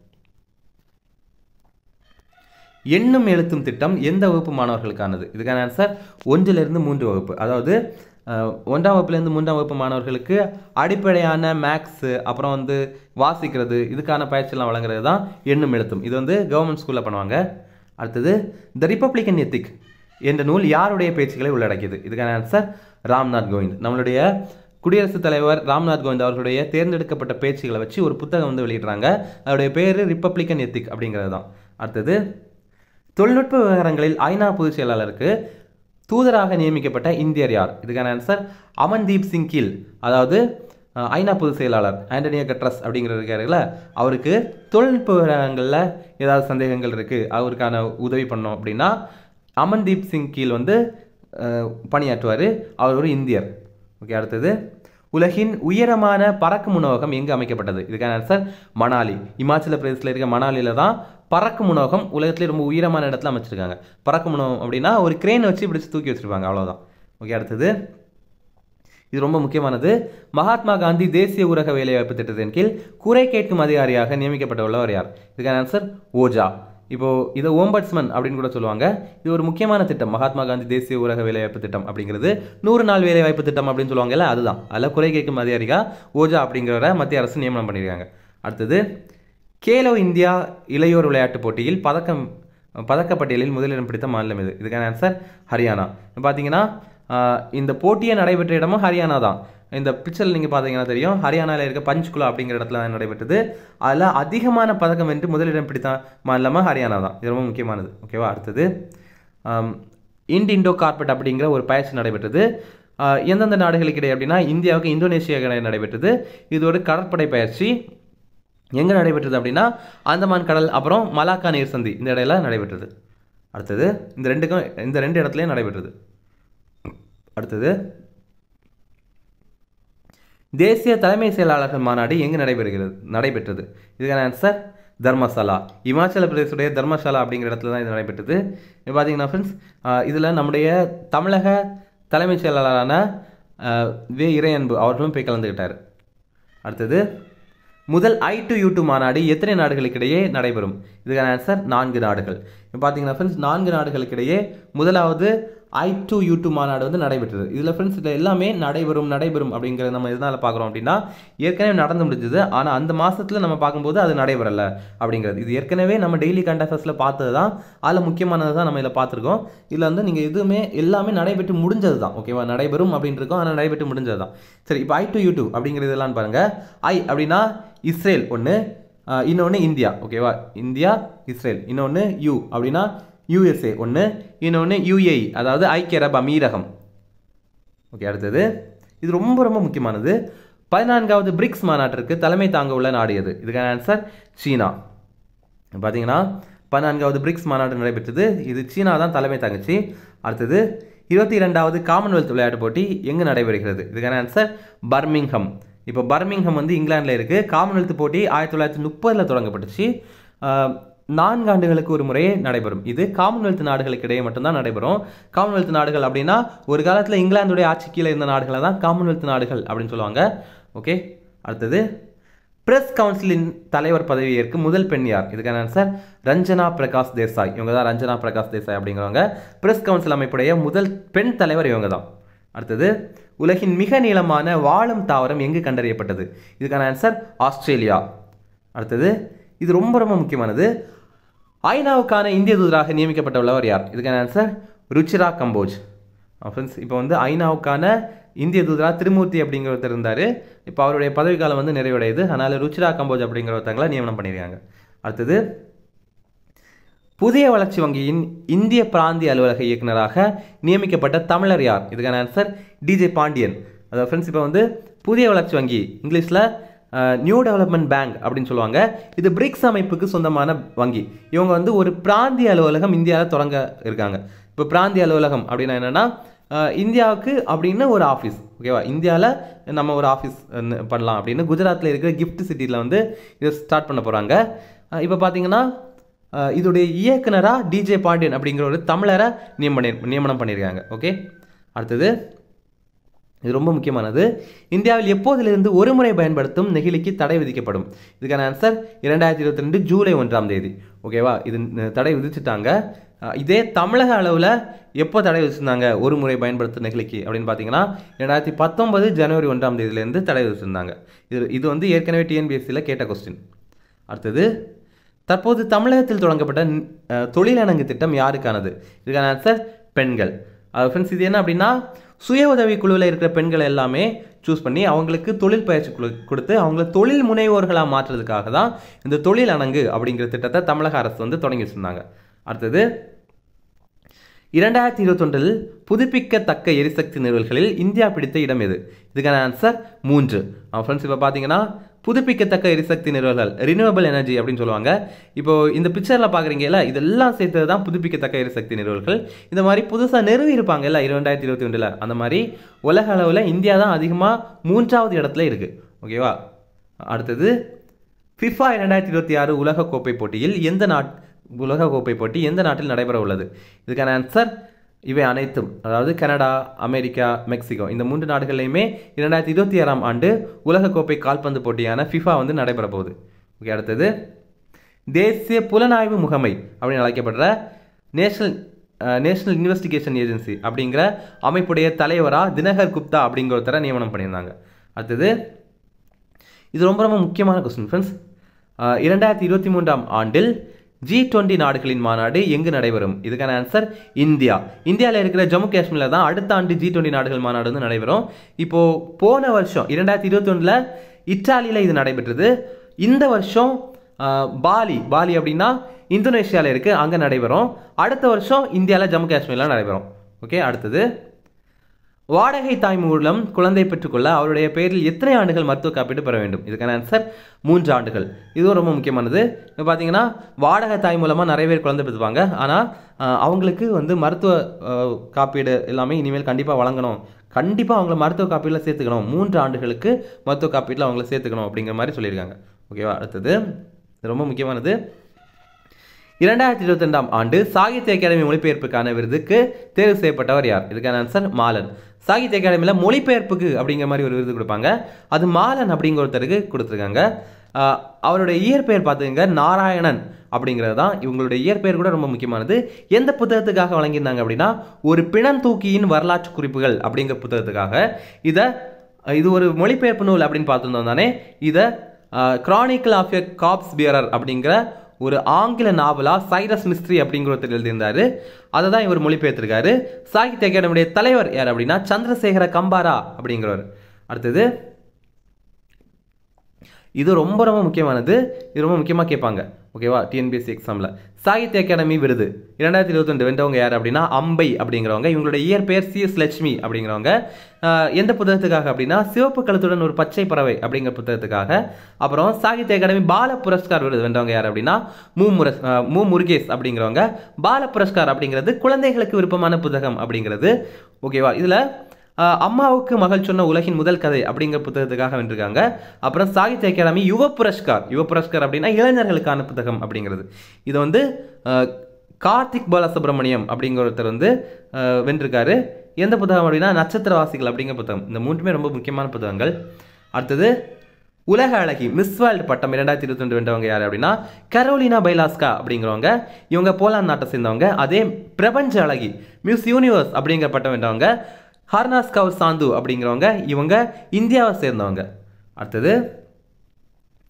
எண்ணும் எழுத்தும் திட்டம் எந்த வகுப்பு மாணவர்களுக்கானது இதுக்கான ஆன்சர் ஒன்றிலிருந்து மூன்று வகுப்பு அதாவது அஹ், ஒன்றாம் வகுப்புலேருந்து மூன்றாம் வகுப்பு மாணவர்களுக்கு அடிப்படையான மேக்ஸு அப்புறம் வந்து வாசிக்கிறது இதுக்கான பயிற்சியெல்லாம் வழங்குறது தான் எண்ணும் எழுத்தும் இது வந்து கவர்மெண்ட் ஸ்கூலில் பண்ணுவாங்க அடுத்தது த ரிப்பப்ளிகன் எத்திக் என்ற நூல் யாருடைய பேச்சுக்களை உள்ளடக்கியது இதுக்கான ஆன்சர் ராம்நாத் கோவிந்த் நம்மளுடைய குடியரசுத் தலைவர் ராம்நாத் கோவிந்த் அவர்களுடைய தேர்ந்தெடுக்கப்பட்ட பேச்சுகளை வச்சு ஒரு புத்தகம் வந்து வெளியிடுறாங்க அதோடைய பேர் ரிப்பப்ளிகன் எத்திக் அப்படிங்கிறது தான் அடுத்தது தொழில்நுட்ப விவகாரங்களில் ஐநா பொதுச் செயலாளருக்கு தூதராக நியமிக்கப்பட்ட இந்தியர் யார் இதுக்கான ஆன்சர் அமன்தீப் சிங் கில் அதாவது அஹ், ஐநா பொதுச் செயலாளர் ஆண்டனியோ கட்ரஸ் அப்படிங்கிறது இருக்காருல்ல அவருக்கு தொழில்நுட்ப விவகாரங்களில் ஏதாவது சந்தேகங்கள் இருக்குது அவருக்கான உதவி பண்ணோம் அப்படின்னா அமன்தீப் சிங் கீல் வந்து பணியாற்றுவார் அவர் ஒரு இந்தியர் ஓகே அடுத்தது உலகின் உயரமான பறக்கும் உணவகம் எங்கு அமைக்கப்பட்டது இதுக்கான ஆன்சர் மணாலி இமாச்சல பிரதேசத்தில் இருக்க மணாலியில் தான் பறக்கும் உணவகம் உலகத்திலே ரொம்ப உயரமான இடத்துல அமைச்சிருக்காங்க பறக்கும் உணவகம் அப்படின்னா ஒரு கிரேன் வச்சு பிடிச்சி தூக்கி வச்சிருப்பாங்க அவ்வளோதான் ஓகே அடுத்தது இது ரொம்ப முக்கியமானது மகாத்மா காந்தி தேசிய ஊரக வேலைவாய்ப்பு திட்டத்தின் கீழ் குறை கேட்கும் அதிகாரியாக நியமிக்கப்பட்டுள்ளவர் யார் இதுக்கான ஆன்சர் ஓஜா இப்போ இதை ஓம்பட்ஸ்மன் அப்படின்னு கூட சொல்லுவாங்க இது ஒரு முக்கியமான திட்டம் மகாத்மா காந்தி தேசிய ஊரக வேலைவாய்ப்பு திட்டம் அப்படிங்கிறது நூறு நாள் வேலைவாய்ப்பு திட்டம் அப்படின்னு சொல்லுவாங்கல்ல அதுதான் அதில் குறை கேட்கும் அதிகாரிகா ஓஜா அப்படிங்கிறவரை மத்திய அரசு நியமனம் பண்ணியிருக்காங்க அடுத்தது கேலோ இந்தியா இளையோர் விளையாட்டுப் போட்டியில் பதக்கம் பதக்கப்பட்டியலில் முதலிடம் பிடித்த மாநிலம் இது இதுக்கான ஆன்சர் ஹரியானா பார்த்தீங்கன்னா ஆஹ், இந்த போட்டியே நடைபெற்ற இடமும் ஹரியானா தான் இந்த பிக்சரில் நீங்கள் பார்த்தீங்கன்னா தெரியும் ஹரியானாவில் இருக்க பஞ்ச்குலா அப்படிங்கிற இடத்துல தான் நடைபெற்றது அதில் அதிகமான பதக்கம் வென்று முதலிடம் பிடித்த மாநிலமாக ஹரியானா தான் இது ரொம்ப முக்கியமானது ஓகேவா அடுத்தது ஆம், இண்ட் இண்டோ கார்பெட் அப்படிங்கிற ஒரு பயிற்சி நடைபெற்றது ஆஹ், எந்தெந்த நாடுகளுக்கு இடையே அப்படின்னா இந்தியாவுக்கு இந்தோனேஷியா இடையே நடைபெற்றது இது ஒரு கடற்படை பயிற்சி எங்கே நடைபெற்றது அப்படின்னா அந்தமான் கடல் அப்புறம் மலாக்கா நீர் சந்தி இந்த இடையில நடைபெற்றது அடுத்தது இந்த ரெண்டுக்கும் இந்த ரெண்டு இடத்துலையும் நடைபெற்றது அடுத்தது தேசிய தலைமை செயலாளர்கள் மாநாடு எங்கு நடைபெறுகிறது நடைபெற்றது இதுக்கான ஆன்சர் தர்மசாலா இமாச்சல பிரதேசுடைய தர்மசாலா அப்படிங்கிற இடத்துல தான் இது நடைபெற்றது இப்போ பார்த்தீங்கன்னா ஃப்ரெண்ட்ஸ் இதில் நம்முடைய தமிழக தலைமைச் செயலாளரான ஆஹ், வே இறையன்பு அவர்களும் போய் கலந்துக்கிட்டார் அடுத்தது முதல் ஐ டு யூ டூ மாநாடு எத்தனை நாடுகளுக்கிடையே நடைபெறும் இதுக்கான ஆன்சர் நான்கு நாடுகள் இப்போ பார்த்தீங்கன்னா ஃப்ரெண்ட்ஸ் நான்கு நாடுகளுக்கிடையே முதலாவது ஐ டு யூ டூ மாநாடு வந்து நடைபெற்றது இதில் ஃப்ரெண்ட்ஸ் இதில் எல்லாமே நடைபெறும் நடைபெறும் அப்படிங்கிறத நம்ம எதனால் பார்க்குறோம் அப்படின்னா ஏற்கனவே நடந்து முடிஞ்சது ஆனால் அந்த மாதத்தில் நம்ம பார்க்கும்போது அது நடைபெறலை அப்படிங்கிறது இது ஏற்கனவே நம்ம டெய்லி கண்டஃபர்ஸில் பார்த்தது தான் அதில் முக்கியமானது தான் நம்ம இதில் பார்த்துருக்கோம் இதில் வந்து நீங்கள் எதுவுமே எல்லாமே நடைபெற்று முடிஞ்சது தான் ஓகேவா நடைபெறும் அப்படின்னு இருக்கோம் ஆனால் நடைபெற்று முடிஞ்சது தான் சரி இப்போ ஐ டு யூ டூ அப்படிங்கிறது எல்லாம் பாருங்கள் ஐ அப்படின்னா இஸ்ரேல் ஒன்று இன்னொன்று இந்தியா ஓகேவா இந்தியா இஸ்ரேல் இன்னொன்று யூ அப்படின்னா யூஎஸ்ஏ ஒன்று இன்னொன்று யுஏஇ அதாவது ஐக்கிய அரபு அமீரகம் ஓகே அடுத்தது இது ரொம்ப ரொம்ப முக்கியமானது பதினான்காவது பிரிக்ஸ் மாநாட்டிற்கு தலைமை தாங்க உள்ள நாடு எது இதுக்கான ஆன்சர் சீனா பார்த்தீங்கன்னா பதினான்காவது பிரிக்ஸ் மாநாடு நடைபெற்றது இது சீனா தான் தலைமை தாங்குச்சு அடுத்தது இருபத்தி இரண்டாவது காமன்வெல்த் விளையாட்டு போட்டி எங்கு நடைபெறுகிறது இதுக்கான ஆன்சர் பர்மிங்ஹம் இப்போ பர்மிங்ஹம் வந்து இங்கிலாந்தில் இருக்குது காமன்வெல்த் போட்டி ஆயிரத்தி தொள்ளாயிரத்தி முப்பதில் தொடங்கப்பட்டுச்சு ஆஹ், நான்கு ஆண்டுகளுக்கு ஒரு முறையே நடைபெறும் இது காமன்வெல்த் நாடுகளுக்கு இடையே மட்டும்தான் நடைபெறும் காமன்வெல்த் நாடுகள் அப்படின்னா ஒரு காலத்தில் இங்கிலாந்துடைய ஆட்சி கீழே இருந்த நாடுகளை தான் காமன்வெல்த் நாடுகள் அப்படின்னு சொல்லுவாங்க ஓகே அடுத்தது பிரஸ் கவுன்சிலின் தலைவர் பதவி ஏற்கும் முதல் பெண் யார் இதுக்கான ஆன்சர் ரஞ்சனா பிரகாஷ் தேசாய் இவங்க தான் ரஞ்சனா பிரகாஷ் தேசாய் அப்படிங்கிறவங்க பிரஸ் கவுன்சில் அமைப்புடைய முதல் பெண் தலைவர் இவங்க தான் அடுத்தது உலகின் மிக நீளமான வாழும் தாவரம் எங்கு கண்டறியப்பட்டது இதுக்கான ஆன்சர் ஆஸ்திரேலியா அடுத்தது இது ரொம்ப ரொம்ப முக்கியமானது ஐநாவுக்கான இந்திய தூதராக நியமிக்கப்பட்டுள்ளவர் யார் இதுக்கான ஆன்சர் ருச்சிரா கம்போஜ் ஃப்ரெண்ட்ஸ் இப்போ வந்து ஐநாவுக்கான இந்திய தூதரா திருமூர்த்தி அப்படிங்கிற ஒருத்தர் இருந்தார் இப்போ அவருடைய பதவிக்காலம் வந்து நிறைவடையுது அதனால் ருச்சிரா கம்போஜ் அப்படிங்கிற ஒருத்தங்களை நியமனம் பண்ணியிருக்காங்க அடுத்தது புதிய வளர்ச்சி வங்கியின் இந்திய பிராந்திய அலுவலக இயக்குனராக நியமிக்கப்பட்ட தமிழர் யார் இதுக்கான ஆன்சர் டிஜே பாண்டியன் அதாவது ஃப்ரெண்ட்ஸ் இப்போ வந்து புதிய வளர்ச்சி வங்கி இங்கிலீஷில் நியூ டெவலப்மெண்ட் பேங்க் அப்படின்னு சொல்லுவாங்க இது பிரிக்ஸ் அமைப்புக்கு சொந்தமான வங்கி இவங்க வந்து ஒரு பிராந்திய அலுவலகம் இந்தியாவில் தொடங்க இருக்காங்க இப்போ பிராந்திய அலுவலகம் அப்படின்னா என்னென்னா இந்தியாவுக்கு அப்படின்னு ஒரு ஆஃபீஸ் ஓகேவா இந்தியாவில் நம்ம ஒரு ஆஃபீஸ் பண்ணலாம் அப்படின்னு குஜராத்தில் இருக்கிற கிஃப்ட் சிட்டியில் வந்து இதை ஸ்டார்ட் பண்ண போகிறாங்க இப்போ பார்த்தீங்கன்னா அஹ் இதோடைய இயக்குனராக டிஜே பாண்டியன் அப்படிங்கிற ஒரு தமிழரை நியமன நியமனம் பண்ணியிருக்காங்க ஓகே அடுத்தது இது ரொம்ப முக்கியமானது இந்தியாவில் எப்போதிலிருந்து ஒரு முறை பயன்படுத்தும் நெகிழிக்கு தடை விதிக்கப்படும் இதுக்கான ஆன்சர் இரண்டாயிரத்தி இருபத்தி ரெண்டு ஜூலை ஒன்றாம் தேதி ஓகேவா இது ந- தடை விதிச்சுட்டாங்க அஹ் இதே தமிழக அளவில் எப்போ தடை விதிச்சிருந்தாங்க ஒரு முறை பயன்படுத்தும் நெகிழிக்கு அப்படின்னு பார்த்தீங்கன்னா ரெண்டாயிரத்தி பத்தொன்பது ஜனவரி ஒன்றாம் தேதியிலேருந்து தடை விதிச்சிருந்தாங்க இது இது வந்து ஏற்கனவே டிஎன்பிஎஸ்சியில் கேட்ட கொஸ்டின் அடுத்தது தற்போது தமிழகத்தில் தொடங்கப்பட்ட அஹ், தொழிலணங்கு திட்டம் யாருக்கானது இதுக்கான ஆன்சர் பெண்கள் ஃப்ரெண்ட்ஸ் இது என்ன அப்படின்னா சுய உதவி குழுவில் இருக்கிற பெண்கள் எல்லாமே சூஸ் பண்ணி அவங்களுக்கு தொழில் பயிற்சி குழு கொடுத்து அவங்கள தொழில் முனைவோர்களாக மாற்றுறதுக்காக தான் இந்த தொழில் அணங்கு அப்படிங்கிற திட்டத்தை தமிழக அரசு வந்து தொடங்கி வச்சிருந்தாங்க அடுத்தது இரண்டாயிரத்தி இருபத்தொன்றில் புதுப்பிக்கத்தக்க எரிசக்தி நிறுவல்களில் இந்தியா பிடித்த இடம் எது இதுக்கான ஆன்சர் மூன்று ஃப்ரெண்ட்ஸ் இப்போ பார்த்தீங்கன்னா புதுப்பிக்கத்தக்க எரிசக்தி நிறுவல்கள் ரினியூவபிள் எனர்ஜி அப்படின்னு சொல்லுவாங்க இப்போ இந்த பிக்சரில் பார்க்குறீங்கல்ல இதெல்லாம் சேர்த்தது தான் புதுப்பிக்கத்தக்க எரிசக்தி நிறுவல்கள் இந்த மாதிரி புதுசாக நிறுவி இருப்பாங்கல்ல இரண்டாயிரத்தி இருபத்தி ஒன்றில் அந்த மாதிரி உலக அளவில் இந்தியா தான் அதிகமாக மூன்றாவது இடத்துல இருக்குது ஓகேவா அடுத்தது ஃபிஃபா இரண்டாயிரத்தி இருபத்தி ஆறு உலகக்கோப்பை போட்டியில் எந்த நாட் உலகக்கோப்பை போட்டி எந்த நாட்டில் நடைபெற உள்ளது இதுக்கான ஆன்சர் இவை அனைத்தும் அதாவது கனடா அமெரிக்கா மெக்சிகோ இந்த மூன்று நாடுகள்லையுமே இரண்டாயிரத்தி இருபத்தி ஆறாம் ஆண்டு உலகக்கோப்பை கால்பந்து போட்டியான ஃபிஃபா வந்து நடைபெற போகுது ஓகே அடுத்தது தேசிய புலனாய்வு முகமை அப்படின்னு அழைக்கப்படுற நேஷனல் நேஷனல் இன்வெஸ்டிகேஷன் ஏஜென்சி அப்படிங்கிற அமைப்புடைய தலைவராக தினகர் குப்தா அப்படிங்கிற ஒருத்தரை நியமனம் பண்ணியிருந்தாங்க அடுத்தது இது ரொம்ப ரொம்ப முக்கியமான கொஸ்டின் ஃப்ரெண்ட்ஸ் இரண்டாயிரத்தி இருபத்தி மூன்றாம் ஆண்டில் ஜி டுவெண்ட்டி நாடுகளின் மாநாடு எங்கு நடைபெறும் இதுக்கான ஆன்சர் இந்தியா இந்தியாவில் இருக்கிற ஜம்மு காஷ்மீரில் தான் அடுத்த ஆண்டு ஜி டுவெண்ட்டி நாடுகள் மாநாடு வந்து நடைபெறும் இப்போ போன வருஷம் இரண்டாயிரத்தி இருபத்தி ஒன்றில் இத்தாலியில் இது நடைபெற்றது இந்த வருஷம் ஆஹ், பாலி பாலி அப்படின்னா இந்தோனேஷியாவில் இருக்குது அங்கே நடைபெறும் அடுத்த வருஷம் இந்தியாவில் ஜம்மு காஷ்மீரில் நடைபெறும் ஓகே அடுத்தது வாடகை தாய் மூலம் குழந்தை பெற்றுக்கொள்ள அவருடைய பெயரில் எத்தனை ஆண்டுகள் மருத்துவ காப்பீடு பெற வேண்டும் இதுக்கான ஆன்சர் மூன்று ஆண்டுகள் இதுவும் ரொம்ப முக்கியமானது இப்போ பார்த்தீங்கன்னா வாடகை தாய் மூலமாக நிறைய பேர் குழந்தை பெற்றுப்பாங்க ஆனால் அவங்களுக்கு வந்து மருத்துவ அஹ், காப்பீடு எல்லாமே இனிமேல் கண்டிப்பாக வழங்கணும் கண்டிப்பாக அவங்கள மருத்துவ காப்பீடில் சேர்த்துக்கணும் மூன்று ஆண்டுகளுக்கு மருத்துவ காப்பீட்டில் அவங்கள சேர்த்துக்கணும் அப்படிங்கிற மாதிரி சொல்லியிருக்காங்க ஓகேவா அடுத்தது இது ரொம்ப முக்கியமானது இரண்டாயிரத்தி இருபத்தி ரெண்டாம் ஆண்டு சாகித்ய அகாடமி மொழிபெயர்ப்புக்கான விருதுக்கு தேர்வு செய்யப்பட்டவர் யார் இதுக்கான ஆன்சர் மாலன் சாகித்ய அகாடமியில் மொழிபெயர்ப்புக்கு அப்படிங்கிற மாதிரி ஒரு விருது கொடுப்பாங்க அது மாலன் அப்படிங்கிற ஒருத்தருக்கு கொடுத்துருக்காங்க ஆஹ் அவருடைய இயற்பெயர் பார்த்துங்க நாராயணன் அப்படிங்கிறது தான் இவங்களுடைய இயற்பெயர் கூட ரொம்ப முக்கியமானது எந்த புத்தகத்துக்காக வழங்கியிருந்தாங்க அப்படின்னா ஒரு பிணந்தூக்கியின் வரலாற்று குறிப்புகள் அப்படிங்கிற புத்தகத்துக்காக இதை இது ஒரு மொழிபெயர்ப்பு நூல் அப்படின்னு பார்த்துருந்தோம் தானே இதை chronicle of a corpse bearer அப்படிங்கிற ஒரு ஆங்கில நாவலா சைரஸ் மிஸ்ட்ரி அப்படிங்கிற ஒருத்தர் எழுதியிருந்தாரு அதை தான் இவர் மொழிபெயர்த்திருக்காரு சாகித்ய அகாடமியுடைய தலைவர் யார் அப்படின்னா சந்திரசேகர கம்பாரா அப்படிங்கிறவர் அடுத்தது இது ரொம்ப ரொம்ப முக்கியமானது இது ரொம்ப முக்கியமாக கேட்பாங்க ஓகேவா டிஎன்பிஎஸ்சி எக்ஸாமில் சாகித்ய அகாடமி விருது இரண்டாயிரத்தி இருபத்தொன்று வென்றவங்க யார் அப்படின்னா அம்பை அப்படிங்கிறவங்க இவங்களுடைய இயற்பெயர் சி எஸ் லட்சுமி அப்படிங்கிறவங்க ஆஹ், எந்த புத்தகத்துக்காக அப்படின்னா சிவப்பு கழுத்துடன் ஒரு பச்சை பறவை அப்படிங்கிற புத்தகத்துக்காக அப்புறம் சாகித்ய அகாடமி பால புரஸ்கார் விருது வென்றவங்க யார் அப்படின்னா மு முரஸ் ஆஹ், மு முருகேஷ் அப்படிங்கிறவங்க பால புரஸ்கார் அப்படிங்கிறது குழந்தைகளுக்கு விருப்பமான புத்தகம் அப்படிங்கிறது ஓகேவா இதில் ஆஹ் அம்மாவுக்கு மகள் சொன்ன உலகின் முதல் கதை அப்படிங்கிற புத்தகத்துக்காக வென்றிருக்காங்க அப்புறம் சாகித்ய அகாடமி யுவ புரஸ்கார் யுவ புரஸ்கார் அப்படின்னா இளைஞர்களுக்கான புத்தகம் அப்படிங்கிறது இது வந்து ஆஹ் கார்த்திக் பாலசுப்ரமணியம் அப்படிங்கிற ஒருத்தர் வந்து ஆஹ் வென்றிருக்காரு எந்த புத்தகம் அப்படின்னா நட்சத்திரவாசிகள் அப்படிங்கிற புத்தகம் இந்த மூன்றுமே ரொம்ப முக்கியமான புத்தகங்கள் அடுத்தது உலக அழகி மிஸ் வேர்ல்டு பட்டம் இரண்டாயிரத்தி இருபத்தி ரெண்டு வென்றவங்க யார் அப்படின்னா கரோலினா பைலாஸ்கா அப்படிங்கிறவங்க இவங்க போலாந்து நாட்டை சேர்ந்தவங்க அதே பிரபஞ்ச அழகி மிஸ் யூனிவர்ஸ் அப்படிங்கிற பட்டம் வென்றவங்க ஹர்னாஸ் கவுர் சாந்து அப்படிங்கிறவங்க இவங்க இந்தியாவை சேர்ந்தவங்க அடுத்தது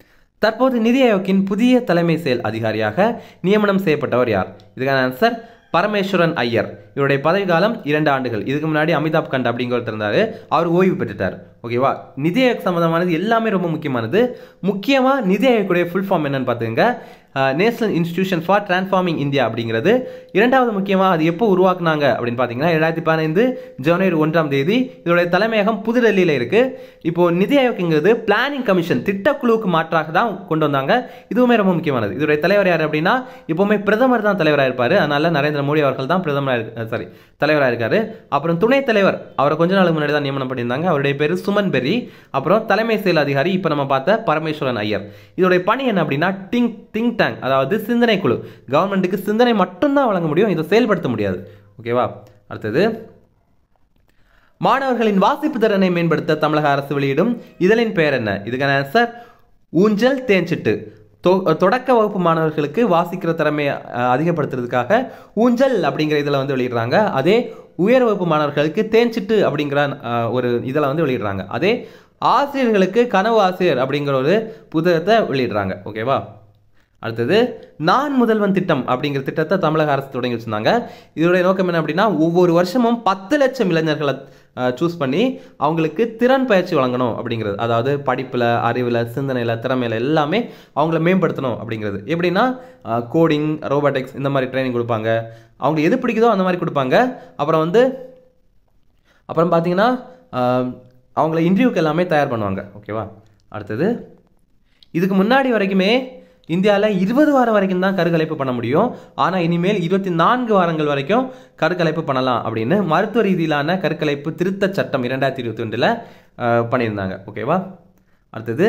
தற்போது நிதி ஆயோக்கின் புதிய தலைமை செயல் அதிகாரியாக நியமனம் செய்யப்பட்டவர் யார் இதுக்கான ஆன்சர் பரமேஸ்வரன் ஐயர் இவருடைய பதவி காலம் இரண்டு ஆண்டுகள் இதுக்கு முன்னாடி அமிதாப் கண்ட் அப்படிங்கிறவர் இருந்தார் அவர் ஓய்வு பெற்றுட்டார் ஓகேவா நிதி ஆயோக் சம்மந்தமானது எல்லாமே ரொம்ப முக்கியமானது முக்கியமாக நிதி ஆயோக்குடைய ஃபுல் ஃபார்ம் என்னன்னு பார்த்துங்க national institution for transforming India அப்படிங்கிறது இரண்டாவது முக்கியமாக அது எப்போ உருவாக்குனாங்க அப்படின்னு பார்த்தீங்கன்னா ரெண்டாயிரத்தி பதினைந்து ஜனவரி ஒன்றாம் தேதி இதோடைய தலைமையகம் புதுடெல்லியில் இருக்கு இப்போ நிதி ஆயோக்ங்கிறது பிளானிங் கமிஷன் திட்டக்குழுவுக்கு மாற்றாக தான் கொண்டு வந்தாங்க இதுவுமே ரொம்ப முக்கியமானது இதோடைய தலைவர் யார் அப்படின்னா எப்பவுமே பிரதமர் தான் தலைவராக இருப்பார் அதனால நரேந்திர மோடி அவர்கள் தான் பிரதமராக சாரி தலைவராக இருக்காரு அப்புறம் துணைத் தலைவர் அவரை கொஞ்ச நாளுக்கு முன்னாடி தான் நியமனம் பண்ணியிருந்தாங்க அவருடைய பேர் சுமன் பெரி அப்புறம் தலைமை செயல் அதிகாரி இப்போ நம்ம பார்த்த பரமேஸ்வரன் ஐயர் இதோடைய பணி என்ன அப்படின்னா திங்க் திங்க் டேங்க் அதாவது சிந்தனை குழு கவர்மெண்ட்டுக்கு சிந்தனை மட்டும்தான் வழங்க முடியும் இதை செயல்படுத்த முடியாது ஓகேவா அடுத்தது மாணவர்களின் வாசிப்பு திறனை மேம்படுத்த தமிழக அரசு வெளியிடும் இதழின் பெயர் என்ன இதுக்கான ஆன்சர் ஊஞ்சல் தேஞ்சிட்டு தொ- தொடக்க வகுப்பு மாணவர்களுக்கு வாசிக்கிற திறமையை அஹ், அதிகப்படுத்துறதுக்காக ஊஞ்சல் அப்படிங்கிற இதில் வந்து வெளியிடுறாங்க அதே உயர் வகுப்பு மாணவர்களுக்கு தேஞ்சிட்டு அப்படிங்கிற அஹ், ஒரு இதில் வந்து வெளியிடுறாங்க அதே ஆசிரியர்களுக்கு கனவு ஆசிரியர் அப்படிங்கிற ஒரு புத்தகத்தை வெளியிடுறாங்க ஓகேவா அடுத்தது நான் முதல்வன் திட்டம் அப்படிங்கிற திட்டத்தை தமிழக அரசு தொடங்கி வச்சிருந்தாங்க இதோடைய நோக்கம் என்ன அப்படின்னா ஒவ்வொரு வருஷமும் பத்து லட்சம் இளைஞர்களை சூஸ் பண்ணி அவங்களுக்கு திறன் பயிற்சி வழங்கணும் அப்படிங்கிறது அதாவது படிப்பில் அறிவில் சிந்தனையில் திறமையில் எல்லாமே அவங்கள மேம்படுத்தணும் அப்படிங்கிறது எப்படின்னா கோடிங் ரோபோட்டிக்ஸ் இந்த மாதிரி ட்ரைனிங் கொடுப்பாங்க அவங்களுக்கு எது பிடிக்குதோ அந்த மாதிரி கொடுப்பாங்க அப்புறம் வந்து அப்புறம் பார்த்தீங்கன்னா ஆஹ், அவங்கள இன்டர்வியூக்கு எல்லாமே தயார் பண்ணுவாங்க ஓகேவா அடுத்தது இதுக்கு முன்னாடி வரைக்குமே இந்தியாவில் இருபது வாரம் வரைக்கும் தான் கருக்கலைப்பு பண்ண முடியும் ஆனால் இனிமேல் இருபத்தி நான்கு வாரங்கள் வரைக்கும் கருக்கலைப்பு பண்ணலாம் அப்படின்னு மருத்துவ ரீதியிலான கருக்கலைப்பு திருத்தச் சட்டம் இரண்டாயிரத்தி இருபத்தி ஒன்றில் பண்ணியிருந்தாங்க ஓகேவா அடுத்தது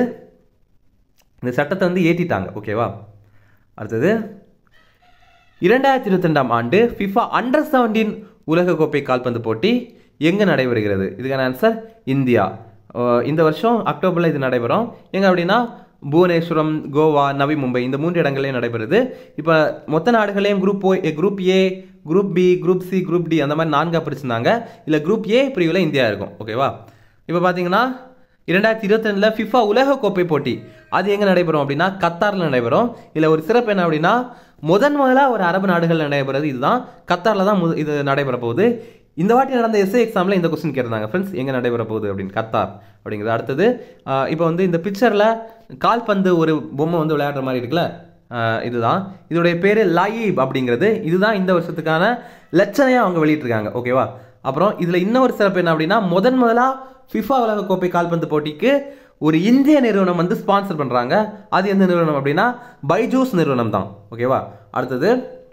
இந்த சட்டத்தை வந்து ஏற்றிட்டாங்க ஓகேவா அடுத்தது இரண்டாயிரத்தி இருபத்தி ரெண்டாம் ஆண்டு ஃபிஃபா அண்டர் செவன்டீன் உலகக்கோப்பை கால்பந்து போட்டி எங்கே நடைபெறுகிறது இதுக்கான ஆன்சர் இந்தியா அஹ் இந்த வருஷம் அக்டோபரில் இது நடைபெறும் எங்கே அப்படின்னா புவனேஸ்வரம் கோவா நவி மும்பை இந்த மூன்று இடங்களையும் நடைபெறுது இப்போ மொத்த நாடுகளையும் group O group A group B group C group D அந்த மாதிரி நான்காக பிரிச்சிருந்தாங்க இல்லை குரூப் ஏ பிரிவில் இந்தியா இருக்கும் ஓகேவா இப்போ பார்த்தீங்கன்னா இரண்டாயிரத்தி இருபத்தி ரெண்டில் ஃபிஃபா உலக கோப்பை போட்டி அது எங்கே நடைபெறும் அப்படின்னா கத்தாரில் நடைபெறும் இதில் ஒரு சிறப்பு என்ன அப்படின்னா முதன் முதலாக ஒரு அரபு நாடுகள் நடைபெறது இதுதான் கத்தாரில் தான் மு- இது நடைபெற போகுது இந்த வாட்டி நடந்த எஸ்ஏ எக்ஸாமில் இந்த கொஸ்டின் கேட்டிருந்தாங்க ஃப்ரெண்ட்ஸ் எங்கே நடைபெற போகுது அப்படின்னு கத்தார் அப்படிங்கிறது அடுத்தது ஆஹ் இப்போ வந்து இந்த பிக்சரில் கால்பந்து ஒரு பொம்மை வந்து விளையாடுற மாதிரி இருக்குல்ல ஆஹ் இதுதான் இதோடைய பேர் லாயிப் அப்படிங்கிறது இதுதான் இந்த வருஷத்துக்கான லட்சணையாக அவங்க வெளியிட்டிருக்காங்க ஓகேவா அப்புறம் இதில் இன்னொரு சிறப்பு என்ன அப்படின்னா முதன் முதலாக ஃபிஃபா உலகக்கோப்பை கால்பந்து போட்டிக்கு ஒரு இந்திய நிறுவனம் வந்து ஸ்பான்சர் பண்ணுறாங்க அது எந்த நிறுவனம் அப்படின்னா பைஜூஸ் நிறுவனம் தான் ஓகேவா அடுத்தது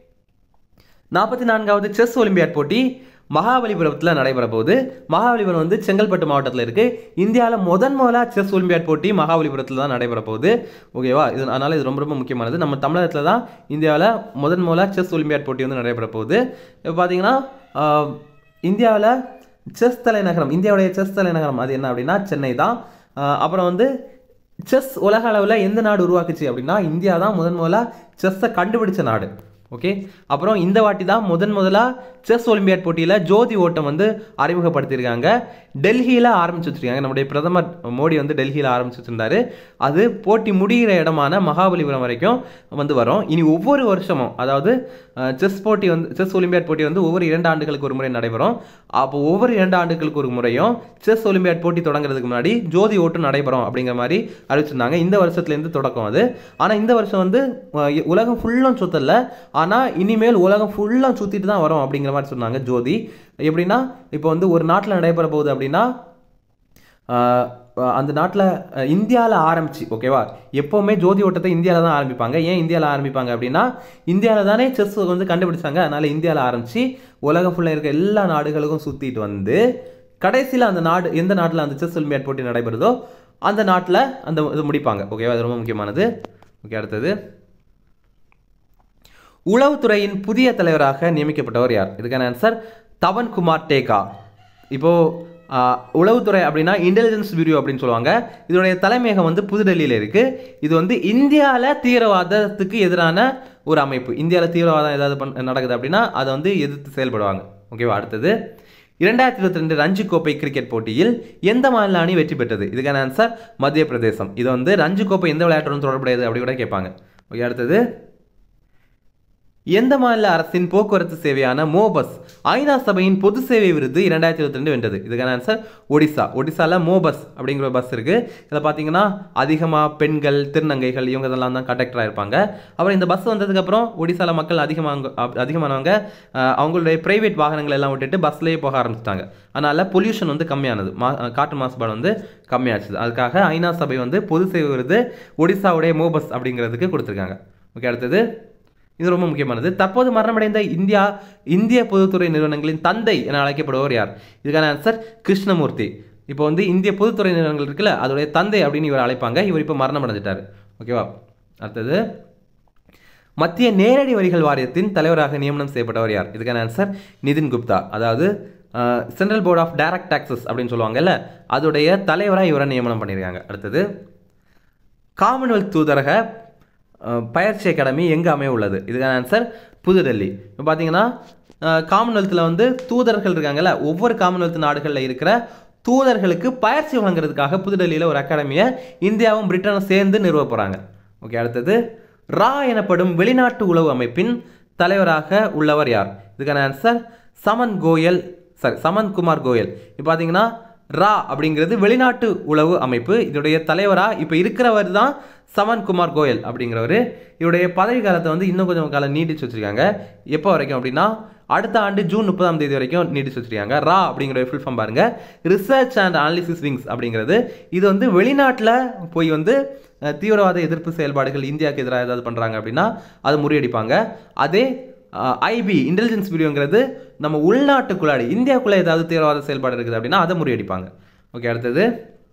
நாற்பத்தி நான்காவது செஸ் ஒலிம்பியாட் போட்டி மகாபலிபுரத்தில் நடைபெற போகுது மகாபலிபுரம் வந்து செங்கல்பட்டு மாவட்டத்தில் இருக்கு இந்தியாவில் முதன் முதலாக செஸ் ஒலிம்பியாட் போட்டி மகாபலிபுரத்தில் தான் நடைபெற போகுது ஓகேவா இது அதனால இது ரொம்ப ரொம்ப முக்கியமானது நம்ம தமிழகத்தில் தான் இந்தியாவில் முதன் முதலாக செஸ் ஒலிம்பியாட் போட்டி வந்து நடைபெற போகுது இப்போ பார்த்தீங்கன்னா இந்தியாவில் செஸ் தலைநகரம் இந்தியாவுடைய செஸ் தலைநகரம் அது என்ன அப்படின்னா சென்னை தான் ஆஹ் அப்புறம் வந்து செஸ் உலக அளவில் எந்த நாடு உருவாக்குச்சு அப்படின்னா இந்தியா தான் முதன் முதலாக செஸ்ஸை கண்டுபிடிச்ச நாடு ஓகே அப்புறம் இந்த வாட்டி தான் முதன் முதலாக செஸ் ஒலிம்பியாட் போட்டியில் ஜோதி ஓட்டம் வந்து அறிமுகப்படுத்தியிருக்காங்க டெல்லியில் ஆரம்பிச்சு வச்சிருக்காங்க நம்முடைய பிரதமர் மோடி வந்து டெல்லியில் ஆரம்பிச்சு வச்சிருந்தாரு அது போட்டி முடிகிற இடமான மகாபலிபுரம் வரைக்கும் வந்து வரும் இனி ஒவ்வொரு வருஷமும் அதாவது செஸ் போட்டி வந்து செஸ் ஒலிம்பியாட் போட்டி வந்து ஒவ்வொரு இரண்டு ஆண்டுகளுக்கு ஒரு முறை நடைபெறும் அப்போ ஒவ்வொரு இரண்டு ஆண்டுகளுக்கு ஒரு முறையும் செஸ் ஒலிம்பியாட் போட்டி தொடங்குறதுக்கு முன்னாடி ஜோதி ஓட்டம் நடைபெறும் அப்படிங்கிற மாதிரி அறிவிச்சிருந்தாங்க இந்த வருஷத்துலேருந்து தொடக்கம் அது ஆனால் இந்த வருஷம் வந்து அஹ், உலகம் ஃபுல்லும் சுத்தல ஆனால் இனிமேல் உலகம் ஃபுல்லாக சுற்றிட்டு தான் வரும் அப்படிங்கிற மாதிரி சொன்னாங்க ஜோதி எப்படின்னா இப்போ வந்து ஒரு நாட்டில் நடைபெற போகுது அப்படின்னா ஆஹ் அந்த நாட்டில் இந்தியாவில் ஆரம்பிச்சு ஓகேவா எப்போவுமே ஜோதி ஓட்டத்தை இந்தியாவில் தான் ஆரம்பிப்பாங்க ஏன் இந்தியாவில் ஆரம்பிப்பாங்க அப்படின்னா இந்தியாவில் தானே செஸ் வந்து கண்டுபிடிச்சாங்க அதனால இந்தியாவில் ஆரம்பிச்சு உலகம் ஃபுல்லாக இருக்க எல்லா நாடுகளுக்கும் சுற்றிட்டு வந்து கடைசியில் அந்த நாடு எந்த நாட்டில் அந்த செஸ் ஒலிம்பியாட் போட்டி நடைபெறுதோ அந்த நாட்டில் அந்த இது முடிப்பாங்க ஓகேவா அது ரொம்ப முக்கியமானது ஓகே அடுத்தது உளவுத்துறையின் புதிய தலைவராக நியமிக்கப்பட்டவர் யார் இதுக்கான ஆன்சர் தவன் குமார் டேகா இப்போ ஆஹ், உளவுத்துறை அப்படின்னா இன்டெலிஜென்ஸ் பியூரோ அப்படின்னு சொல்லுவாங்க இதோடைய தலைமையகம் வந்து புதுடெல்லியில் இருக்கு இது வந்து இந்தியாவில் தீவிரவாதத்துக்கு எதிரான ஒரு அமைப்பு இந்தியாவில் தீவிரவாதம் ஏதாவது பண் நடக்குது அப்படின்னா அதை வந்து எதிர்த்து செயல்படுவாங்க ஓகேவா அடுத்தது இரண்டாயிரத்தி இருபத்தி ரெண்டு ரஞ்சி கோப்பை கிரிக்கெட் போட்டியில் எந்த மாநில அணி வெற்றி பெற்றது இதுக்கான ஆன்சர் மத்திய பிரதேசம் இது வந்து ரஞ்சி கோப்பை எந்த விளையாட்டுடன் தொடர்புடையது அப்படி கூட கேட்பாங்க ஓகே அடுத்தது எந்த மாநில அரசின் போக்குவரத்து சேவையான மோபஸ் ஐநா சபையின் பொது சேவை விருது இரண்டாயிரத்தி இருபத்தி ரெண்டு வென்றது இதுக்கான ஆன்சர் ஒடிசா ஒடிசால மோபஸ் அப்படிங்கிற ஒரு பஸ் இருக்கு இதில் பார்த்தீங்கன்னா அதிகமாக பெண்கள் திருநங்கைகள் இவங்க இதெல்லாம் தான் கண்டக்டராக இருப்பாங்க அப்புறம் இந்த பஸ் வந்ததுக்கப்புறம் ஒடிசால மக்கள் அதிகமாக அதிகமானவங்க அஹ், அவங்களுடைய பிரைவேட் வாகனங்கள் எல்லாம் விட்டுட்டு பஸ்லேயே போக ஆரம்பிச்சிட்டாங்க அதனால பொல்யூஷன் வந்து கம்மியானது மா அஹ், காற்று மாசுபாடு வந்து கம்மியாச்சு அதுக்காக ஐநா சபை வந்து பொது சேவை விருது ஒடிசாவுடைய மோபஸ் அப்படிங்கிறதுக்கு கொடுத்துருக்காங்க ஓகே அடுத்தது இது ரொம்ப முக்கியமானது தற்போது மரணமடைந்த இந்தியா இந்திய பொதுத்துறை நிறுவனங்களின் தந்தை என அழைக்கப்படுபவர் யார் இதுக்கான ஆன்சர் கிருஷ்ணமூர்த்தி இப்போ வந்து இந்திய பொதுத்துறை நிறுவனங்கள் இருக்குல்ல அதோடைய தந்தை அப்படின்னு இவர் அழைப்பாங்க இவர் இப்போ மரணம் அடைஞ்சிட்டாரு ஓகேவா அடுத்தது மத்திய நேரடி வரிகள் வாரியத்தின் தலைவராக நியமனம் செய்யப்பட்டவர் யார் இதுக்கான ஆன்சர் நிதின் குப்தா அதாவது central board of direct taxes அப்படின்னு சொல்லுவாங்கல்ல அதோடைய தலைவராக இவரை நியமனம் பண்ணியிருக்காங்க அடுத்தது காமன்வெல்த் தூதரக அஹ், பயிற்சி அகாடமி எங்கே அமைய உள்ளது இதுக்கான ஆன்சர் புதுடெல்லி இப்போ பார்த்தீங்கன்னா காமன்வெல்த்தில் வந்து தூதர்கள் இருக்காங்கல்ல ஒவ்வொரு காமன்வெல்த் நாடுகளில் இருக்கிற தூதர்களுக்கு பயிற்சி வழங்குறதுக்காக புதுடெல்லியில் ஒரு அகாடமியை இந்தியாவும் பிரிட்டனும் சேர்ந்து நிறுவ போகிறாங்க ஓகே அடுத்தது ரா எனப்படும் வெளிநாட்டு உளவு அமைப்பின் தலைவராக உள்ளவர் யார் இதுக்கான ஆன்சர் சமன் கோயல் சாரி சமன் குமார் கோயல் இப்போ பார்த்தீங்கன்னா ரா அப்படிங்கிறது வெளிநாட்டு உளவு அமைப்பு இதோடைய தலைவரா இப்போ இருக்கிறவர் தான் சமன் குமார் கோயல் அப்படிங்கிறவர் இவருடைய பதவி காலத்தை வந்து இன்னும் கொஞ்சம் காலம் நீட்டிச்சு வச்சிருக்காங்க எப்போ வரைக்கும் அப்படின்னா அடுத்த ஆண்டு ஜூன் முப்பதாம் தேதி வரைக்கும் நீட்டிச்சு வச்சிருக்காங்க ரா அப்படிங்கிற ஃபுல் ஃபார்ம் பாருங்க ரிசர்ச் அண்ட் அனாலிசிஸ் விங்ஸ் அப்படிங்கிறது இது வந்து வெளிநாட்டில் போய் வந்து அஹ், தீவிரவாத எதிர்ப்பு செயல்பாடுகள் இந்தியாவுக்கு எதிராக ஏதாவது பண்ணுறாங்க அப்படின்னா அது முறியடிப்பாங்க அதே ஐபி இன்டெலிஜென்ஸ் பிரிவுங்கிறது நம்ம உள்நாட்டுக்குள்ளாடி இந்தியாவுக்குள்ளே ஏதாவது தீவிரவாத செயல்பாடு இருக்குது அப்படின்னா அதை முறியடிப்பாங்க ஓகே அடுத்தது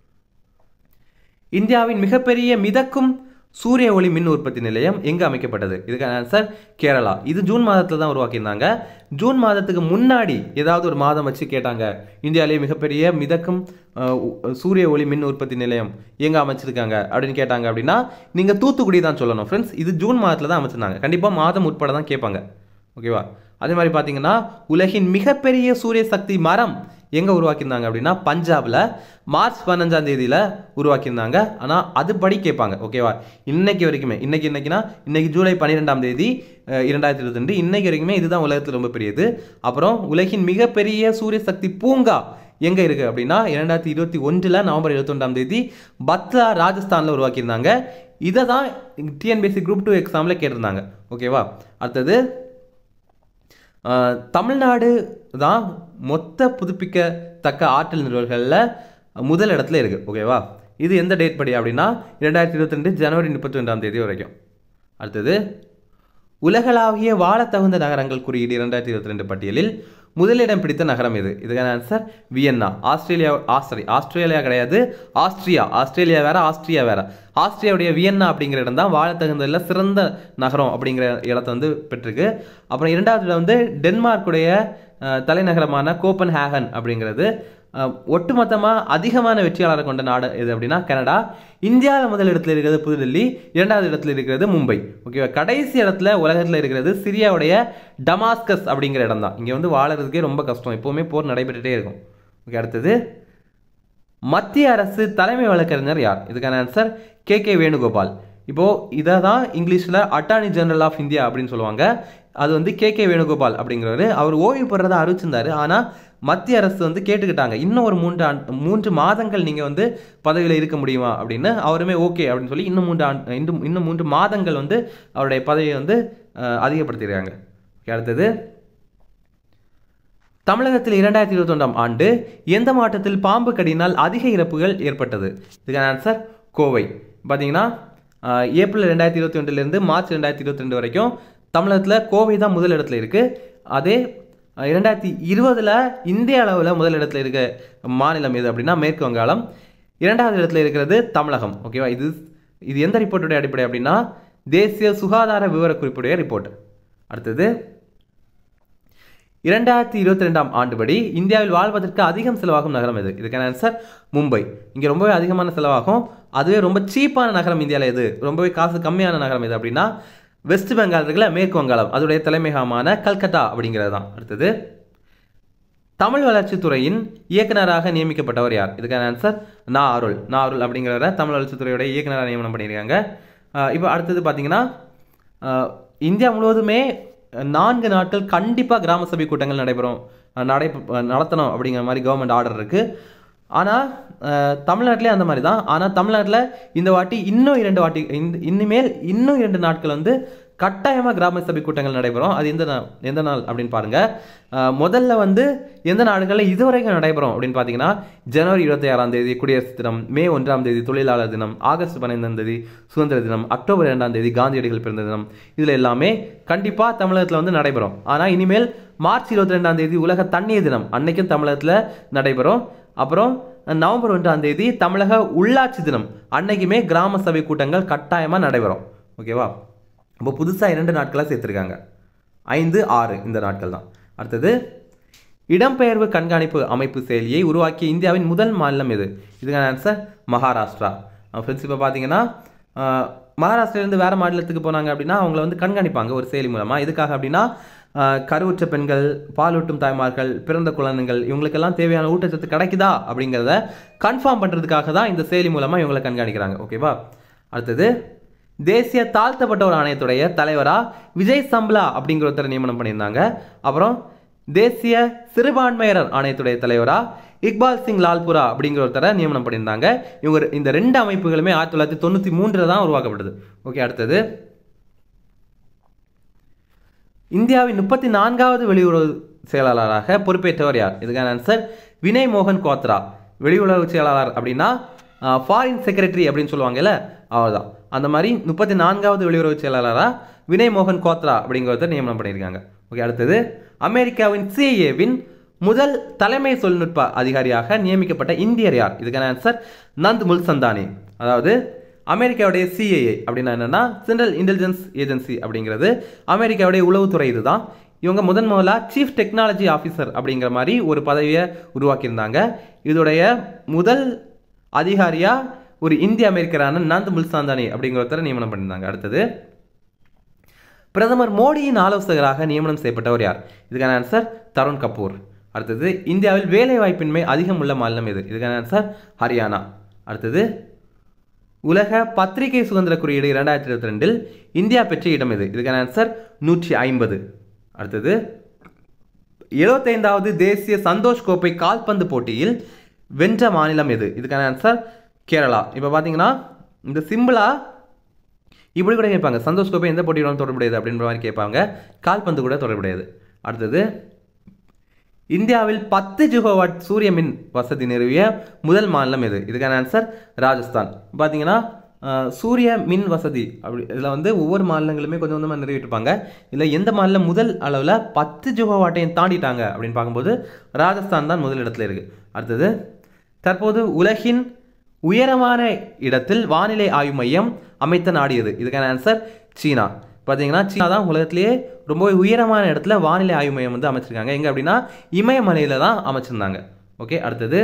இந்தியாவின் மிகப்பெரிய மிதக்கும் சூரிய ஒளி மின் உற்பத்தி நிலையம் எங்கே அமைக்கப்பட்டது இதுக்கான ஆன்சர் கேரளா இது ஜூன் மாதத்தில் தான் உருவாக்கியிருந்தாங்க ஜூன் மாதத்துக்கு முன்னாடி ஏதாவது ஒரு மாதம் வச்சு கேட்டாங்க இந்தியாவிலேயே மிகப்பெரிய மிதக்கும் அஹ், உ- சூரிய ஒளி மின் உற்பத்தி நிலையம் எங்கே அமைச்சிருக்காங்க அப்படின்னு கேட்டாங்க அப்படின்னா நீங்கள் தூத்துக்குடி தான் சொல்லணும் ஃப்ரெண்ட்ஸ் இது ஜூன் மாதத்தில் தான் அமைச்சிருந்தாங்க கண்டிப்பாக மாதம் உட்பட தான் கேட்பாங்க ஓகேவா அதே மாதிரி பார்த்தீங்கன்னா உலகின் மிகப்பெரிய சூரிய சக்தி மரம் எங்கே உருவாக்கியிருந்தாங்க அப்படின்னா பஞ்சாபில் மார்ச் பதினஞ்சாம் தேதியில் உருவாக்கியிருந்தாங்க ஆனால் அதுபடி கேட்பாங்க ஓகேவா இன்னைக்கு வரைக்குமே இன்னைக்கு இன்னைக்குனா இன்னைக்கு ஜூலை பன்னிரெண்டாம் தேதி அஹ், இரண்டாயிரத்தி இருபத்தி ரெண்டு இன்னைக்கு வரைக்குமே இதுதான் உலகத்தில் ரொம்ப பெரியது அப்புறம் உலகின் மிகப்பெரிய சூரிய சக்தி பூங்கா எங்கே இருக்குது அப்படின்னா இரண்டாயிரத்தி இருபத்தி ஒன்றில் நவம்பர் இருபத்தொன்றாம் தேதி பத்லா ராஜஸ்தானில் உருவாக்கியிருந்தாங்க இதை தான் டிஎன்பிஎஸ்சி குரூப் டூ எக்ஸாமில் கேட்டிருந்தாங்க ஓகேவா அடுத்தது ஆஹ், தமிழ்நாடு தான் மொத்த புதுப்பிக்கத்தக்க ஆற்றல் நிறுவல்களில் முதல் இடத்துல இருக்குது ஓகேவா இது எந்த டேட் படி அப்படின்னா இரண்டாயிரத்தி இருபத்தி ரெண்டு ஜனவரி முப்பத்தி ரெண்டாம் தேதி வரைக்கும் அடுத்தது உலகளாவிய வாழத் தகுந்த நகரங்கள் குறியீடு இரண்டாயிரத்தி இருபத்தி ரெண்டு பட்டியலில் முதலிடம் பிடித்த நகரம் எது இதுக்கான ஆன்சர் வியன்னா ஆஸ்திரேலியா ஆஸ்திரி ஆஸ்திரேலியா கிடையாது ஆஸ்திரியா ஆஸ்திரேலியா வேற ஆஸ்திரியா வேற ஆஸ்திரியாவுடைய வியன்னா அப்படிங்கிற இடம் தான் வாழத் தகுந்ததில் சிறந்த நகரம் அப்படிங்கிற இடத்த வந்து பெற்றிருக்கு அப்புறம் இரண்டாவது இடம் வந்து டென்மார்க்குடைய அஹ், தலைநகரமான கோப்பன் ஹேகன் அப்படிங்கிறது அஹ், ஒட்டுமொத்தமாக அதிகமான வெற்றியாளரை கொண்ட நாடு எது அப்படின்னா கனடா இந்தியாவில் முதல் இடத்துல இருக்கிறது புதுடெல்லி இரண்டாவது இடத்துல இருக்கிறது மும்பை ஓகேவா கடைசி இடத்துல உலகத்தில் இருக்கிறது சிரியாவுடைய டமாஸ்கஸ் அப்படிங்கிற இடம் தான் இங்கே வந்து வாழறதுக்கே ரொம்ப கஷ்டம் எப்போவுமே போர் நடைபெற்றுட்டே இருக்கும் ஓகே அடுத்தது மத்திய அரசு தலைமை வழக்கறிஞர் யார் இதுக்கான ஆன்சர் கே கே வேணுகோபால் இப்போ இதை தான் இங்கிலீஷில் அட்டார்னி ஜெனரல் ஆஃப் இந்தியா அப்படின்னு சொல்லுவாங்க அது வந்து கே கே வேணுகோபால் அப்படிங்கிறவர் அவர் ஓய்வு பெறதை அறிவிச்சிருந்தாரு ஆனால் மத்திய அரசு வந்து கேட்டுக்கிட்டாங்க இன்னும் ஒரு மூன்று ஆண்டு மூன்று மாதங்கள் நீங்கள் வந்து பதவியில் இருக்க முடியுமா அப்படின்னு அவருமே ஓகே அப்படின்னு சொல்லி இன்னும் மூன்று ஆண்டு இன்னும் இன்னும் மூன்று மாதங்கள் வந்து அவருடைய பதவியை வந்து அஹ், அதிகப்படுத்தியிருக்காங்க Okay, அடுத்தது தமிழகத்தில் இரண்டாயிரத்தி இருபத்தொன்றாம் ஆண்டு எந்த மாவட்டத்தில் பாம்பு கடியினால் அதிக இறப்புகள் ஏற்பட்டது இதுக்கான ஆன்சர் கோவை பார்த்தீங்கன்னா ஆஹ், ஏப்ரல் ரெண்டாயிரத்தி இருபத்தி ஒன்றுலேருந்து மார்ச் ரெண்டாயிரத்தி இருபத்தி ரெண்டு வரைக்கும் தமிழகத்தில் கோவை தான் முதல் இடத்துல இருக்குது அதே ஆஹ், இரண்டாயிரத்தி இருபதில் இந்திய அளவில் முதல் இடத்துல இருக்க மாநிலம் எது அப்படின்னா மேற்கு வங்காளம் இரண்டாவது இடத்துல இருக்கிறது தமிழகம் ஓகேவா இது இது எந்த ரிப்போர்ட்டுடைய அடிப்படை அப்படின்னா தேசிய சுகாதார விவரக்குறிப்புடைய ரிப்போர்ட் அடுத்தது இரண்டாயிரத்தி இருபத்தி ரெண்டாம் ஆண்டுபடி இந்தியாவில் வாழ்வதற்கு அதிகம் செலவாகும் நகரம் எது இதுக்கான ஆன்சர் மும்பை இங்கே ரொம்பவே அதிகமான செலவாகும் அதுவே ரொம்ப சீப்பான நகரம் இந்தியாவில் எது ரொம்பவே காசு கம்மியான நகரம் எது அப்படின்னா வெஸ்ட் பெங்கால் இருக்குல்ல மேற்கு வங்காளம் அதோடைய தலைமையகமான கல்கத்தா அப்படிங்கிறது தான் அடுத்தது தமிழ் வளர்ச்சித்துறையின் இயக்குனராக நியமிக்கப்பட்டவர் யார் இதுக்கான ஆன்சர் நா அருள் நா அருள் அப்படிங்கிறவரை தமிழ் வளர்ச்சித்துறையோட இயக்குனராக நியமனம் பண்ணியிருக்காங்க ஆஹ் இப்போ அடுத்தது பார்த்தீங்கன்னா ஆஹ் இந்தியா முழுவதுமே நான்கு நாட்கள் கண்டிப்பாக கிராம சபை கூட்டங்கள் நடைபெறும் அஹ் நடை நடத்தணும் அப்படிங்கிற மாதிரி கவர்மெண்ட் ஆர்டர் இருக்குது ஆனால் தமிழ்நாட்டிலே அந்த மாதிரி தான் ஆனால் தமிழ்நாட்டில் இந்த வாட்டி இன்னும் இரண்டு வாட்டி இந்த இனிமேல் இன்னும் இரண்டு நாட்கள் வந்து கட்டாயமாக கிராம சபை கூட்டங்கள் நடைபெறும் அது எந்த நாள் எந்த நாள் அப்படின்னு பாருங்கள் அஹ் முதல்ல வந்து எந்த நாடுகளில் இதுவரைக்கும் நடைபெறும் அப்படின்னு பார்த்தீங்கன்னா ஜனவரி இருபத்தி ஆறாம் தேதி குடியரசு தினம் மே ஒன்றாம் தேதி தொழிலாளர் தினம் ஆகஸ்ட் பதினைந்தாம் தேதி சுதந்திர தினம் அக்டோபர் இரண்டாம் தேதி காந்தியடிகள் பிறந்த தினம் இதில் எல்லாமே கண்டிப்பாக தமிழகத்தில் வந்து நடைபெறும் ஆனால் இனிமேல் மார்ச் இருபத்தி ரெண்டாம் தேதி உலக தண்ணீர் தினம் அன்னைக்கும் தமிழகத்தில் நடைபெறும் அப்புறம் நவம்பர் ஒன்றாம் தேதி தமிழக உள்ளாட்சி தினம் அன்னைக்குமே கிராம சபை கூட்டங்கள் கட்டாயமாக நடைபெறும் ஓகேவா இப்போ புதுசாக இரண்டு நாட்களாக சேர்த்துருக்காங்க ஐந்து ஆறு இந்த நாட்கள் தான் அடுத்தது இடம்பெயர்வு கண்காணிப்பு அமைப்பு செயலியை உருவாக்கிய இந்தியாவின் முதல் மாநிலம் எது இதுக்கான ஆன்சர் மகாராஷ்டிரா ஃப்ரெண்ட்ஸ் இப்போ பார்த்தீங்கன்னா அஹ், மகாராஷ்டிராலேருந்து வேறு மாநிலத்துக்கு போனாங்க அப்படின்னா அவங்கள வந்து கண்காணிப்பாங்க ஒரு செயலி மூலமாக எதுக்காக அப்படின்னா அஹ், கருவுற்ற பெண்கள் பாலூட்டும் தாய்மார்கள் பிறந்த குழந்தைகள் இவங்களுக்கெல்லாம் தேவையான ஊட்டச்சத்து கிடைக்குதா அப்படிங்கிறத கன்ஃபார்ம் பண்ணுறதுக்காக தான் இந்த செயலி மூலமாக இவங்களை கண்காணிக்கிறாங்க ஓகேவா அடுத்தது தேசிய தாழ்த்தப்பட்டோர் ஆணையத்துடைய தலைவரா விஜய் சம்ப்லா அப்படிங்கிற ஒருத்தரை நியமனம் பண்ணியிருந்தாங்க அப்புறம் தேசிய சிறுபான்மையினர் ஆணையத்துடைய தலைவரா இக்பால் சிங் லால்புரா அப்படிங்கிற ஒருத்தரை நியமனம் பண்ணியிருந்தாங்க இவங்க இந்த ரெண்டு அமைப்புகளுமே ஆயிரத்தி தொள்ளாயிரத்தி தொண்ணூற்றி மூன்றில் தான் உருவாக்கப்பட்டது ஓகே அடுத்தது இந்தியாவின் முப்பத்தி நான்காவது வெளியுறவு செயலாளராக பொறுப்பேற்றவர் யார் இதுக்கான ஆன்சர் வினய் மோகன் கோத்ரா வெளியுறவு செயலாளர் அப்படின்னா ஃபாரின் செக்ரட்டரி அப்படின்னு சொல்லுவாங்கல்ல அவர் தான் அந்த மாதிரி முப்பத்தி நான்காவது வெளியுறவு செயலாளராக வினய் மோகன் கோத்ரா அப்படிங்கிறத நியமனம் பண்ணியிருக்காங்க ஓகே அடுத்தது அமெரிக்காவின் சிஏவின் முதல் தலைமை தொழில்நுட்ப அதிகாரியாக நியமிக்கப்பட்ட இந்தியர் யார் இதுக்கான ஆன்சர் நந்த் முல்சந்தானி அதாவது அமெரிக்காவுடைய சிஏஏ அப்படின்னா என்னன்னா சென்ட்ரல் இன்டெலிஜென்ஸ் ஏஜென்சி அப்படிங்கிறது அமெரிக்காவுடைய உளவுத்துறை இதுதான் இவங்க முதன் முதலாக சீஃப் டெக்னாலஜி ஆஃபீஸர் அப்படிங்கிற மாதிரி ஒரு பதவியை உருவாக்கியிருந்தாங்க இதோடைய முதல் அதிகாரியா ஒரு இந்திய அமெரிக்கரான நந்த் முல்சாந்தானி அப்படிங்கிற ஒருத்தரை நியமனம் பண்ணியிருந்தாங்க அடுத்தது பிரதமர் மோடியின் ஆலோசகராக நியமனம் செய்யப்பட்டவர் யார் இதுக்கான ஆன்சர் தருண் கபூர் அடுத்தது இந்தியாவில் வேலைவாய்ப்பின்மை அதிகம் உள்ள மாநிலம் எது இதுக்கான ஆன்சர் ஹரியானா அடுத்தது உலக பத்திரிகை சுதந்திர குறியீடு இரண்டாயிரத்தி இருபத்தி ரெண்டில் இந்தியா பெற்ற இடம் எது இதுக்கான ஆன்சர் நூற்றி ஐம்பது அடுத்தது எழுபத்தைந்தாவது தேசிய சந்தோஷ் கோப்பை கால்பந்து போட்டியில் வென்ற மாநிலம் எது இதுக்கான ஆன்சர் கேரளா இப்போ பார்த்தீங்கன்னா இந்த சிம்பிளா இப்படி கூட கேட்பாங்க சந்தோஷ் கோப்பை எந்த போட்டியுடன் தொடர்புடையது அப்படின்ற மாதிரி கேட்பாங்க கால்பந்து கூட தொடர்புடையது அடுத்தது இந்தியாவில் பத்து ஜிகோவாட் சூரிய மின் வசதி நிறுவிய முதல் மாநிலம் எது இதுக்கான ஆன்சர் ராஜஸ்தான் பார்த்தீங்கன்னா அஹ், சூரிய மின் வசதி அப்படி இதில் வந்து ஒவ்வொரு மாநிலங்களுமே கொஞ்சம் கொஞ்சமாக நிறைவேற்றிருப்பாங்க இதில் எந்த மாநிலம் முதல் அளவில் பத்து ஜிகோவாட்டையும் தாண்டிட்டாங்க அப்படின்னு பார்க்கும்போது ராஜஸ்தான் தான் முதல் இடத்துல இருக்கு அடுத்தது தற்போது உலகின் உயரமான இடத்தில் வானிலை ஆய்வு மையம் அமைத்த நாடு எது இதுக்கான ஆன்சர் சீனா பார்த்தீங்கன்னா சீனா தான் உலகத்திலேயே ரொம்ப உயரமான இடத்துல வானிலை ஆய்வு மையம் வந்து அமைச்சிருக்காங்க எங்கே அப்படின்னா இமயமலையில தான் அமைச்சிருந்தாங்க ஓகே அடுத்தது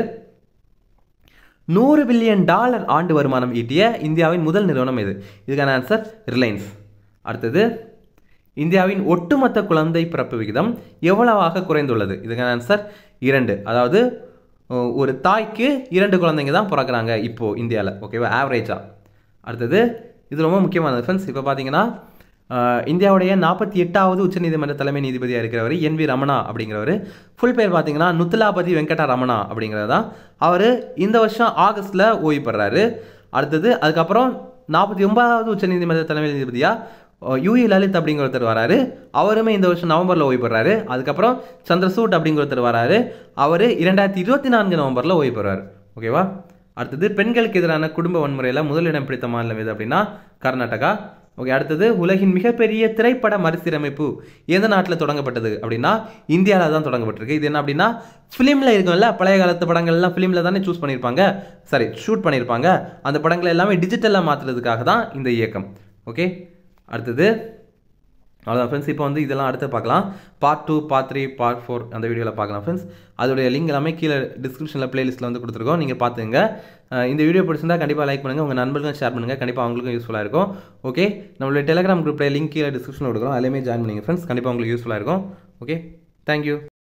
நூறு பில்லியன் டாலர் ஆண்டு வருமானம் ஈட்டிய இந்தியாவின் முதல் நிறுவனம் எது இதுக்கான ஆன்சர் ரிலையன்ஸ் அடுத்தது இந்தியாவின் ஒட்டுமொத்த குழந்தை பிறப்பு விகிதம் எவ்வளவாக குறைந்துள்ளது இதுக்கான ஆன்சர் இரண்டு அதாவது அஹ், ஒரு தாய்க்கு இரண்டு குழந்தைங்க தான் பிறக்கிறாங்க இப்போ இந்தியாவில் ஓகேவா ஆவரேஜாக அடுத்தது இது ரொம்ப முக்கியமானது ஃப்ரெண்ட்ஸ் இப்போ பார்த்தீங்கன்னா அஹ், இந்தியாவுடைய நாற்பத்தி எட்டாவது உச்சநீதிமன்ற தலைமை நீதிபதியாக இருக்கிறவர் என் வி ரமணா அப்படிங்கிறவர் ஃபுல் பேர் பார்த்தீங்கன்னா நுத்தலாபதி வெங்கட ரமணா அப்படிங்கிறது தான் அவர் இந்த வருஷம் ஆகஸ்ட்டில் ஓய்வு பெறாரு அடுத்தது அதுக்கப்புறம் நாற்பத்தி ஒன்பதாவது உச்சநீதிமன்ற தலைமை நீதிபதியாக யூஇ லலித் அப்படிங்கிற ஒருத்தர் வராரு அவருமே இந்த வருஷம் நவம்பரில் ஓய்வு பெறாரு அதுக்கப்புறம் சந்திரசூட் அப்படிங்கிற ஒருத்தர் வராரு அவர் இரண்டாயிரத்தி இருபத்தி நான்கு நவம்பரில் ஓய்வு பெறாரு ஓகேவா அடுத்தது பெண்களுக்கு எதிரான குடும்ப வன்முறையில் முதலிடம் பிடித்த மாநிலம் எது அப்படின்னா கர்நாடகா ஓகே அடுத்தது உலகின் மிகப்பெரிய திரைப்பட மறுசீரமைப்பு எந்த நாட்டில் தொடங்கப்பட்டது அப்படின்னா இந்தியாவில் தான் தொடங்கப்பட்டிருக்கு இது என்ன அப்படின்னா ஃபிலிமில் இருக்கும்ல பழைய காலத்து படங்கள்லாம் ஃபிலிமில் தானே சூஸ் பண்ணியிருப்பாங்க சாரி ஷூட் பண்ணியிருப்பாங்க அந்த படங்களை எல்லாமே டிஜிட்டலாக மாற்றுறதுக்காக தான் இந்த இயக்கம் ஓகே அடுத்தது அவ்வளோதான் ஃப்ரெண்ட்ஸ் இப்போ வந்து இதெல்லாம் அடுத்து பார்க்கலாம் part two part three part four அந்த வீடியோவில் பார்க்கலாம் ஃப்ரெண்ட்ஸ் அதோடைய லிங்க் எல்லாமே கீழே டிஸ்கிரிப்ஷனில் பிளேலிஸ்ட்டில் வந்து கொடுத்துருக்கோம் நீங்கள் பார்த்துங்க அஹ் இந்த வீடியோ பிடிச்சிருந்தா கண்டிப்பாக லைக் பண்ணுங்கள் உங்கள் நண்பர்களுக்கும் ஷேர் பண்ணுங்கள் கண்டிப்பாக அவங்களுக்கும் யூஸ்ஃபுல்லாக இருக்கும் ஓகே நம்மளுடைய டெலிகிராம் குரூப்பில் லிங்க் கீழே டிஸ்கிரிப்ஷனில் கொடுக்குறோம் எல்லாமே ஜாயின் பண்ணுங்க ஃப்ரெண்ட்ஸ் கண்டிப்பாக உங்களுக்கு யூஸ்ஃபுல்லாக இருக்கும் ஓகே தேங்க்யூ